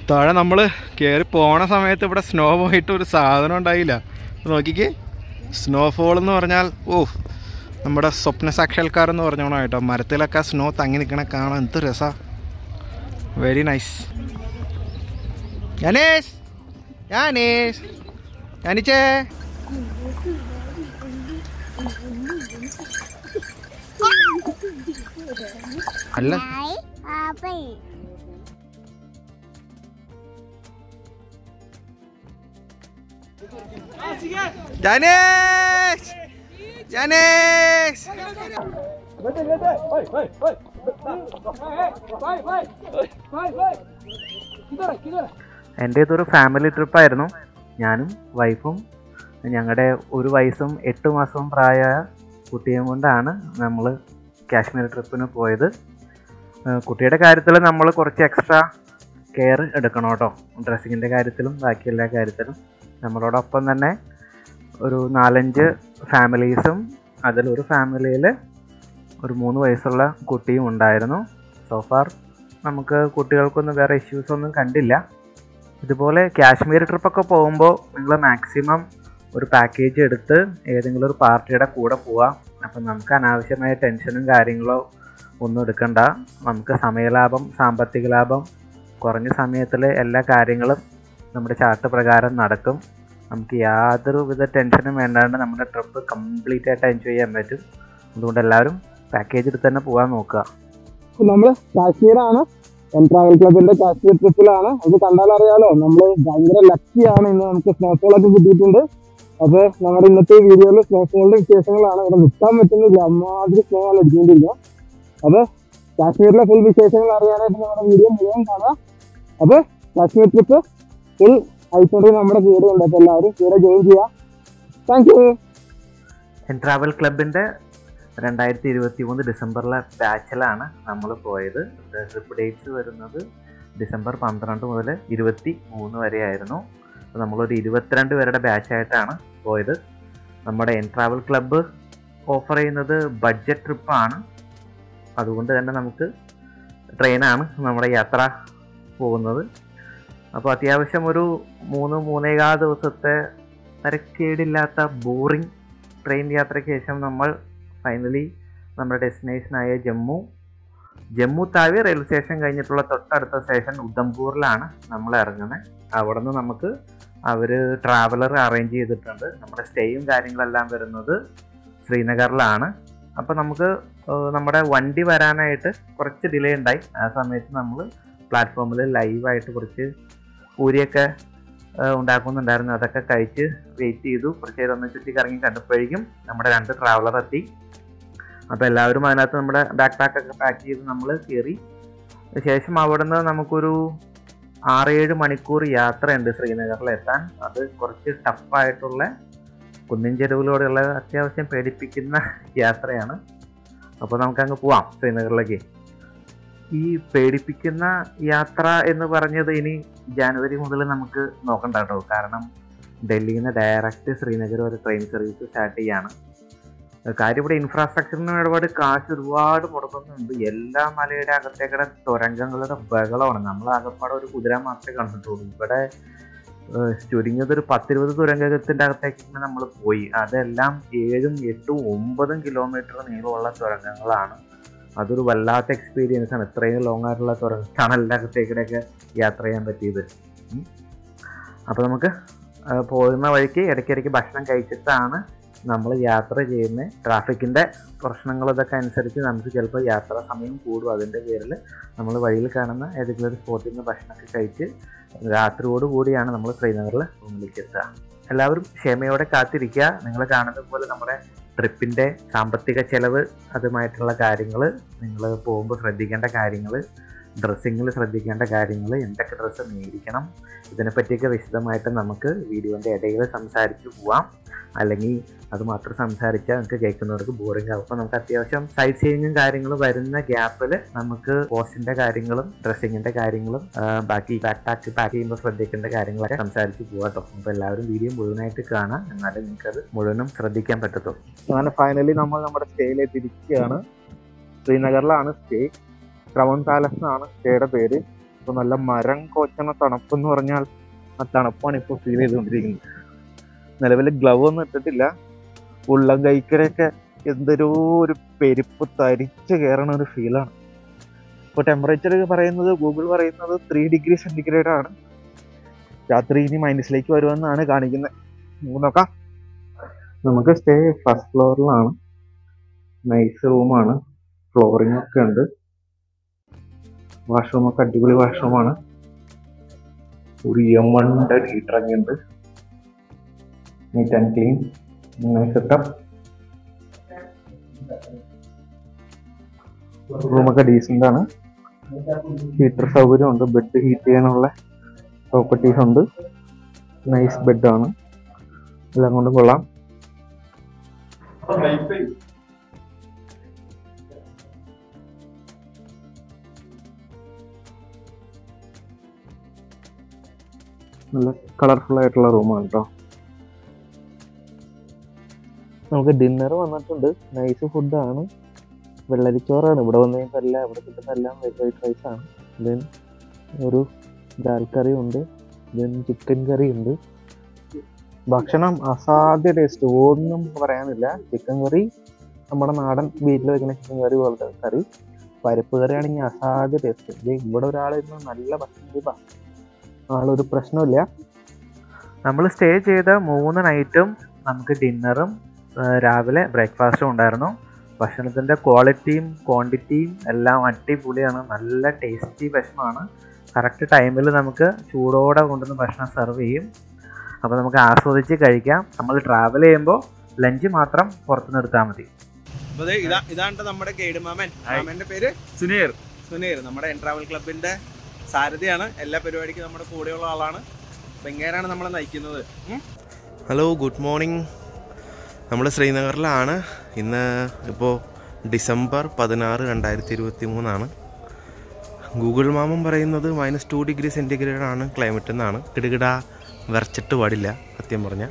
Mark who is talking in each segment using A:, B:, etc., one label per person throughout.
A: താഴെ നമ്മൾ കയറി പോണ സമയത്ത് ഇവിടെ സ്നോ പോയിട്ട് ഒരു സാധനം ഉണ്ടായില്ല ഇത് നോക്കിക്കേ സ്നോഫോൾ എന്ന് പറഞ്ഞാൽ ഓ നമ്മുടെ സ്വപ്ന സാക്ഷാത്കാരം എന്ന് പറഞ്ഞോണം കേട്ടോ മരത്തിലൊക്കെ സ്നോ തങ്ങി നിൽക്കണ കാണാൻ എന്ത് രസാ വെരി നൈസ് ഞാനേഷ് ഞാനേഷ് ഞാനിച്ചേ അല്ല
B: ആപ്പിൾ
A: ജാനേഷ് ജാനേഷ് എൻ്റെ ഇതൊരു ഫാമിലി ട്രിപ്പായിരുന്നു ഞാനും വൈഫും ഞങ്ങളുടെ ഒരു വയസ്സും എട്ട് മാസവും പ്രായമായ കുട്ടിയും കൊണ്ടാണ് നമ്മൾ കാശ്മീർ ട്രിപ്പിന് പോയത് ഏഹ് കുട്ടിയുടെ കാര്യത്തിൽ നമ്മൾ കുറച്ച് എക്സ്ട്രാ കെയർ എടുക്കണം കേട്ടോ ഡ്രസ്സിങ്ങിൻ്റെ കാര്യത്തിലും ബാക്കി എല്ലാ കാര്യത്തിലും നമ്മളോടൊപ്പം തന്നെ ഒരു നാലഞ്ച് ഫാമിലീസും അതിലൊരു ഫാമിലിയിൽ ഒരു മൂന്ന് വയസ്സുള്ള കുട്ടിയും ഉണ്ടായിരുന്നു സോഫാർ നമുക്ക് കുട്ടികൾക്കൊന്നും വേറെ ഇഷ്യൂസ് ഒന്നും കണ്ടില്ല ഇതുപോലെ കാശ്മീർ ട്രിപ്പൊക്കെ പോകുമ്പോൾ നിങ്ങൾ മാക്സിമം ഒരു പാക്കേജ് എടുത്ത് ഏതെങ്കിലും ഒരു പാർട്ടിയുടെ കൂടെ പോവാം അപ്പം നമുക്ക് അനാവശ്യമായ ടെൻഷനും കാര്യങ്ങളോ ഒന്നും എടുക്കണ്ട നമുക്ക് സമയലാഭം സാമ്പത്തിക ലാഭം കുറഞ്ഞ സമയത്തിൽ എല്ലാ കാര്യങ്ങളും നമ്മുടെ ചാർട്ട് പ്രകാരം നടക്കും നമുക്ക് യാതൊരു വിധ ടെൻഷനും വേണ്ടാണ്ട് നമ്മുടെ ട്രിപ്പ് കംപ്ലീറ്റ് ആയിട്ട് എൻജോയ് ചെയ്യാൻ പറ്റും അതുകൊണ്ട് എല്ലാവരും പാക്കേജ് എടുത്ത് തന്നെ പോകാൻ നോക്കുക
C: നമ്മള് കാശ്മീരാണ് എൻ ട്രാവൽ ക്ലബിന്റെ കാശ്മീർ ട്രിപ്പിലാണ് അത് കണ്ടാൽ അറിയാലോ നമ്മള് ഭയങ്കര ലക്കിയാണ് ഇന്ന് നമുക്ക് സ്നോഫോൾ ഒക്കെ കിട്ടിയിട്ടുണ്ട് അപ്പൊ നമ്മുടെ ഇന്നത്തെ വീഡിയോയിൽ സ്നോഫോളിന്റെ വിശേഷങ്ങളാണ് ഇവിടെ നിൽക്കാൻ പറ്റുന്നില്ല അമ്മാതിരി സ്നോ ആണ് അടിച്ചുകൊണ്ടിരിക്കുക അപ്പൊ കാശ്മീരിലെ ഫുൾ വിശേഷങ്ങൾ അറിയാനായിട്ട് നമ്മുടെ വീഡിയോ മുഴുവൻ കാണാം അപ്പൊ കാശ്മീർ ട്രിപ്പ് ഫുൾ ആയിക്കൊണ്ട് നമ്മുടെ കൂടെ ഉണ്ട് അപ്പൊ എല്ലാവരും കൂടെ ജോയിൻ ചെയ്യാം താങ്ക് യു
A: എൻ ട്രാവൽ ക്ലബിൻ്റെ രണ്ടായിരത്തി ഇരുപത്തി മൂന്ന് ഡിസംബറിലെ ബാച്ചിലാണ് നമ്മൾ പോയത് ട്രിപ്പ് ഡേറ്റ്സ് വരുന്നത് ഡിസംബർ പന്ത്രണ്ട് മുതൽ ഇരുപത്തി മൂന്ന് വരെ ആയിരുന്നു അപ്പോൾ നമ്മളൊരു ഇരുപത്തിരണ്ട് പേരുടെ ബാച്ചായിട്ടാണ് പോയത് നമ്മുടെ എൻ ട്രാവൽ ക്ലബ്ബ് ഓഫർ ചെയ്യുന്നത് ബഡ്ജറ്റ് ട്രിപ്പാണ് അതുകൊണ്ട് തന്നെ നമുക്ക് ട്രെയിനാണ് നമ്മുടെ യാത്ര പോകുന്നത് അപ്പോൾ അത്യാവശ്യം ഒരു മൂന്ന് മൂന്നേകാൽ ദിവസത്തെ തരക്കേടില്ലാത്ത ബോറിംഗ് ട്രെയിൻ യാത്രയ്ക്ക് ശേഷം നമ്മൾ ഫൈനലി നമ്മുടെ ഡെസ്റ്റിനേഷനായ ജമ്മു ജമ്മു താവി റെയിൽവേ സ്റ്റേഷൻ കഴിഞ്ഞിട്ടുള്ള തൊട്ടടുത്ത സ്റ്റേഷൻ ഉദ്ധംപൂറിലാണ് നമ്മൾ ഇറങ്ങുന്നത് അവിടെ നിന്ന് നമുക്ക് അവർ ട്രാവലർ അറേഞ്ച് ചെയ്തിട്ടുണ്ട് നമ്മുടെ സ്റ്റേയും കാര്യങ്ങളെല്ലാം വരുന്നത് ശ്രീനഗറിലാണ് അപ്പോൾ നമുക്ക് ഏഹ്, നമ്മുടെ വണ്ടി വരാനായിട്ട് കുറച്ച് ഡിലേ ഉണ്ടായി ആ സമയത്ത് നമ്മൾ പ്ലാറ്റ്ഫോമിൽ ലൈവായിട്ട് കുറച്ച് പൂരിയൊക്കെ ഏഹ്, ഉണ്ടാക്കുന്നുണ്ടായിരുന്നു അതൊക്കെ കഴിച്ച് വെയിറ്റ് ചെയ്തു കുറച്ച് നേരം ഒന്ന് ചുറ്റി കറങ്ങി കണ്ടപ്പോഴേക്കും നമ്മുടെ രണ്ട് ട്രാവലർ എത്തി അപ്പോൾ എല്ലാവരും അതിനകത്ത് നമ്മുടെ ബാക്ക് പാക്ക് ഒക്കെ പാക്ക് ചെയ്ത് നമ്മൾ കയറി ശേഷം അവിടെ നിന്ന് നമുക്കൊരു ആറേഴ് മണിക്കൂർ യാത്രയുണ്ട് ശ്രീനഗറിൽ എത്താൻ അത് കുറച്ച് ടഫായിട്ടുള്ള കുന്നിൻ ചെരുവിലൂടെയുള്ള അത്യാവശ്യം പേടിപ്പിക്കുന്ന യാത്രയാണ് അപ്പോൾ നമുക്കങ്ങ് പോവാം ശ്രീനഗറിലേക്ക് ഈ പേടിപ്പിക്കുന്ന യാത്ര എന്ന് പറഞ്ഞത് ഇനി ജാനുവരി മുതൽ നമുക്ക് നോക്കണ്ട കേട്ടോ കാരണം ഡൽഹിയിൽ നിന്ന് ഡയറക്റ്റ് ശ്രീനഗർ വരെ ട്രെയിൻ സർവീസ് സ്റ്റാർട്ട് ചെയ്യാണ് കാര്യം ഇവിടെ ഇൻഫ്രാസ്ട്രക്ചറിന് ഒരുപാട് കാശ് ഒരുപാട് മുടക്കുന്നുണ്ട് എല്ലാ മലയുടെ അകത്തേക്കടെ തുരങ്കങ്ങളുടെ ബഹളമാണ് നമ്മൾ ആകപ്പാടെ ഒരു കുതിര മാത്രമേ കണ്ടിട്ടുള്ളൂ ഇവിടെ ഏഹ്, ചുരുങ്ങിയത് ഒരു പത്തിരുപത് തുരങ്കത്തിന്റെ അകത്തേക്ക് നമ്മൾ പോയി അതെല്ലാം ഏഴും എട്ടും ഒമ്പതും കിലോമീറ്റർ നീളമുള്ള തുരങ്കങ്ങളാണ് അതൊരു വല്ലാത്ത എക്സ്പീരിയൻസ് ആണ് ഇത്രയും ലോങ് ആയിട്ടുള്ള തുരങ്ക ടണലിനകത്തേക്കിടെയൊക്കെ യാത്ര ചെയ്യാൻ പറ്റിയത് അപ്പോൾ നമുക്ക് ആ, പോകുന്ന വഴിക്ക് ഇടയ്ക്കിടയ്ക്ക് ഭക്ഷണം കഴിച്ചിട്ടാണ് നമ്മൾ യാത്ര ചെയ്യുന്നത് ട്രാഫിക്കിൻ്റെ പ്രശ്നങ്ങൾ ഇതൊക്കെ അനുസരിച്ച് നമുക്ക് ചിലപ്പോൾ യാത്രാ സമയം കൂടും അതിൻ്റെ പേരിൽ നമ്മൾ വഴിയിൽ കാണുന്ന ഏതെങ്കിലും ഒരു സ്പോട്ടിൽ നിന്ന് ഭക്ഷണമൊക്കെ കഴിച്ച് രാത്രിയോട് കൂടിയാണ് നമ്മൾ ശ്രീനഗറിൽ റൂമിലേക്ക് എത്തുക എല്ലാവരും ക്ഷമയോടെ കാത്തിരിക്കുക നിങ്ങൾ കാണുന്നത് പോലെ നമ്മുടെ ട്രിപ്പിൻ്റെ സാമ്പത്തിക ചെലവ് അതുമായിട്ടുള്ള കാര്യങ്ങൾ നിങ്ങൾ പോകുമ്പോൾ ശ്രദ്ധിക്കേണ്ട കാര്യങ്ങൾ ഡ്രസ്സിങ്ങിൽ ശ്രദ്ധിക്കേണ്ട കാര്യങ്ങൾ എന്തൊക്കെ ഡ്രസ്സ് മേടിക്കണം ഇതിനെപ്പറ്റിയൊക്കെ വിശദമായിട്ട് നമുക്ക് വീഡിയോൻ്റെ ഇടയിൽ സംസാരിച്ച് പോവാം അല്ലെങ്കിൽ അത് മാത്രം സംസാരിച്ചാൽ നമുക്ക് കേൾക്കുന്നവർക്ക് ബോറിംഗ് ആവും അപ്പോൾ നമുക്ക് അത്യാവശ്യം സൈറ്റ് സീയിങ്ങും കാര്യങ്ങളും വരുന്ന ഗ്യാപ്പിൽ നമുക്ക് പോസ്റ്റിന്റെ കാര്യങ്ങളും ഡ്രസ്സിങ്ങിന്റെ കാര്യങ്ങളും ആ, ബാക്കി പാക്ക് പാക്ക് പാക്ക് ചെയ്യുമ്പോൾ ശ്രദ്ധിക്കേണ്ട കാര്യങ്ങളൊക്കെ സംസാരിച്ച് പോകാട്ടോ അപ്പോൾ എല്ലാവരും വീഡിയോ മുഴുവനായിട്ട് കാണാം എന്നാലേ നിങ്ങൾക്ക് അത് മുഴുവനും ശ്രദ്ധിക്കാൻ പറ്റത്തുള്ളൂ
C: അങ്ങനെ ഫൈനലി നമ്മൾ നമ്മുടെ സ്റ്റേയിലേക്ക് ഇരിക്കുകയാണ് ശ്രീനഗറിലാണ് സ്റ്റേ ക്രൗൺ പാലസ് എന്നാണ് സ്റ്റേയുടെ പേര്
A: ഇപ്പൊ നല്ല മരം കോച്ചണ തണുപ്പെന്ന് പറഞ്ഞാൽ ആ തണുപ്പാണ് ഇപ്പോൾ ഫീൽ ചെയ്തുകൊണ്ടിരിക്കുന്നത് നിലവിൽ ഗ്ലവ് ഒന്നും ഇട്ടിട്ടില്ല ഉള്ളം കൈക്കരൊക്കെ എന്തൊരു ഒരു പെരുപ്പ് തരിച്ച് കയറണ ഒരു ഫീലാണ് ഇപ്പോൾ ടെമ്പറേച്ചർ പറയുന്നത് ഗൂഗിൾ പറയുന്നത് ത്രീ ഡിഗ്രി സെന്റിഗ്രേഡ് ആണ് രാത്രി ഇനി മൈനസിലേക്ക് വരുമെന്നാണ് കാണിക്കുന്നത് നമുക്ക് നോക്കാം നമുക്ക് സ്റ്റേ ഫസ്റ്റ് ഫ്ലോറിലാണ് നൈസ് റൂമാണ് ഫ്ലോറിംഗ് ഒക്കെ ഉണ്ട് വാഷ്റൂം ഒക്കെ അടിപൊളി വാഷ്റൂമാണ് ഒരു എം വണ്ണിന്റെ ഹീറ്റർ ഒക്കെ ഉണ്ട് neat and clean nice setup റൂമൊക്കെ ഡീസൻ്റ് ആണ് ഹീറ്റർ സൗകര്യം ഉണ്ട് ബെഡ് ഹീറ്റ് ചെയ്യാനുള്ള പ്രോപ്പർട്ടീസ് ഉണ്ട് നൈസ് ബെഡാണ് എല്ലാം കൊണ്ടും കൊള്ളാം നല്ല കളർഫുൾ ആയിട്ടുള്ള റൂമാണ് കേട്ടോ നമുക്ക് ഡിന്നർ വന്നിട്ടുണ്ട് നൈസ് ഫുഡാണ് വെള്ളരിച്ചോറാണ് ഇവിടെ വന്നു കഴിഞ്ഞാൽ ഇവിടെ കിട്ടുന്ന എല്ലാം വൈറ്റ് റൈസ് ആണ് ദെൻ ഒരു ദാൽ കറി ഉണ്ട് ദെൻ ചിക്കൻ കറി ഉണ്ട് ഭക്ഷണം അസാധ്യ ടേസ്റ്റ് ഒന്നും പറയാനില്ല ചിക്കൻ കറി നമ്മുടെ നാടൻ വീട്ടിൽ വെക്കുന്ന ചിക്കൻ കറി പോലത്തെ കറി പരിപ്പ് കറി ആണെങ്കിൽ അസാധ്യ ടേസ്റ്റ് ഇത് ഇവിടെ ഒരാളിരുന്ന് നല്ല ഭക്ഷണം ചെയ്താ ആളൊരു പ്രശ്നമില്ല നമ്മൾ സ്റ്റേ ചെയ്ത മൂന്ന് നൈറ്റും നമുക്ക് ഡിന്നറും രാവിലെ ബ്രേക്ക്ഫാസ്റ്റും ഉണ്ടായിരുന്നു ഭക്ഷണത്തിൻ്റെ ക്വാളിറ്റിയും ക്വാണ്ടിറ്റിയും എല്ലാം അടിപൊളിയാണ് നല്ല ടേസ്റ്റി ഭക്ഷണമാണ് കറക്റ്റ് ടൈമിൽ നമുക്ക് ചൂടോടെ കൊണ്ടുവന്ന് ഭക്ഷണം സെർവ് ചെയ്യും അപ്പോൾ നമുക്ക് ആസ്വദിച്ച് കഴിക്കാം നമ്മൾ ട്രാവൽ ചെയ്യുമ്പോൾ ലഞ്ച് മാത്രം പുറത്തുനിന്ന് എടുത്താൽ മതി
B: അപ്പൊ ദേ ഇതാ ഇതാണ് നമ്മുടെ ഗൈഡ് മാമൻ മാമന്റെ പേര്
A: സുനീർ
B: സുനീർ നമ്മുടെ എൻ ട്രാവൽ ക്ലബിന്റെ സാരഥിയാണ് എല്ലാ പരിപാടിക്കും നമ്മുടെ കൂടെയുള്ള ആളാണ് അപ്പൊ ഇങ്ങനെയാണ് നമ്മളെ നയിക്കുന്നത് ഹലോ ഗുഡ് മോർണിംഗ് നമ്മൾ ശ്രീനഗറിലാണ് ഇന്ന് ഇപ്പോൾ ഡിസംബർ പതിനാറ് രണ്ടായിരത്തി ഇരുപത്തി മൂന്നാണ് ഗൂഗിൾ മാമൻ പറയുന്നത് മൈനസ് ടു ഡിഗ്രി സെൻറ്റിഗ്രേഡ് ആണ് ക്ലൈമറ്റ് എന്നാണ് കിടുകിട വരച്ചിട്ട് പാടില്ല സത്യം പറഞ്ഞാൽ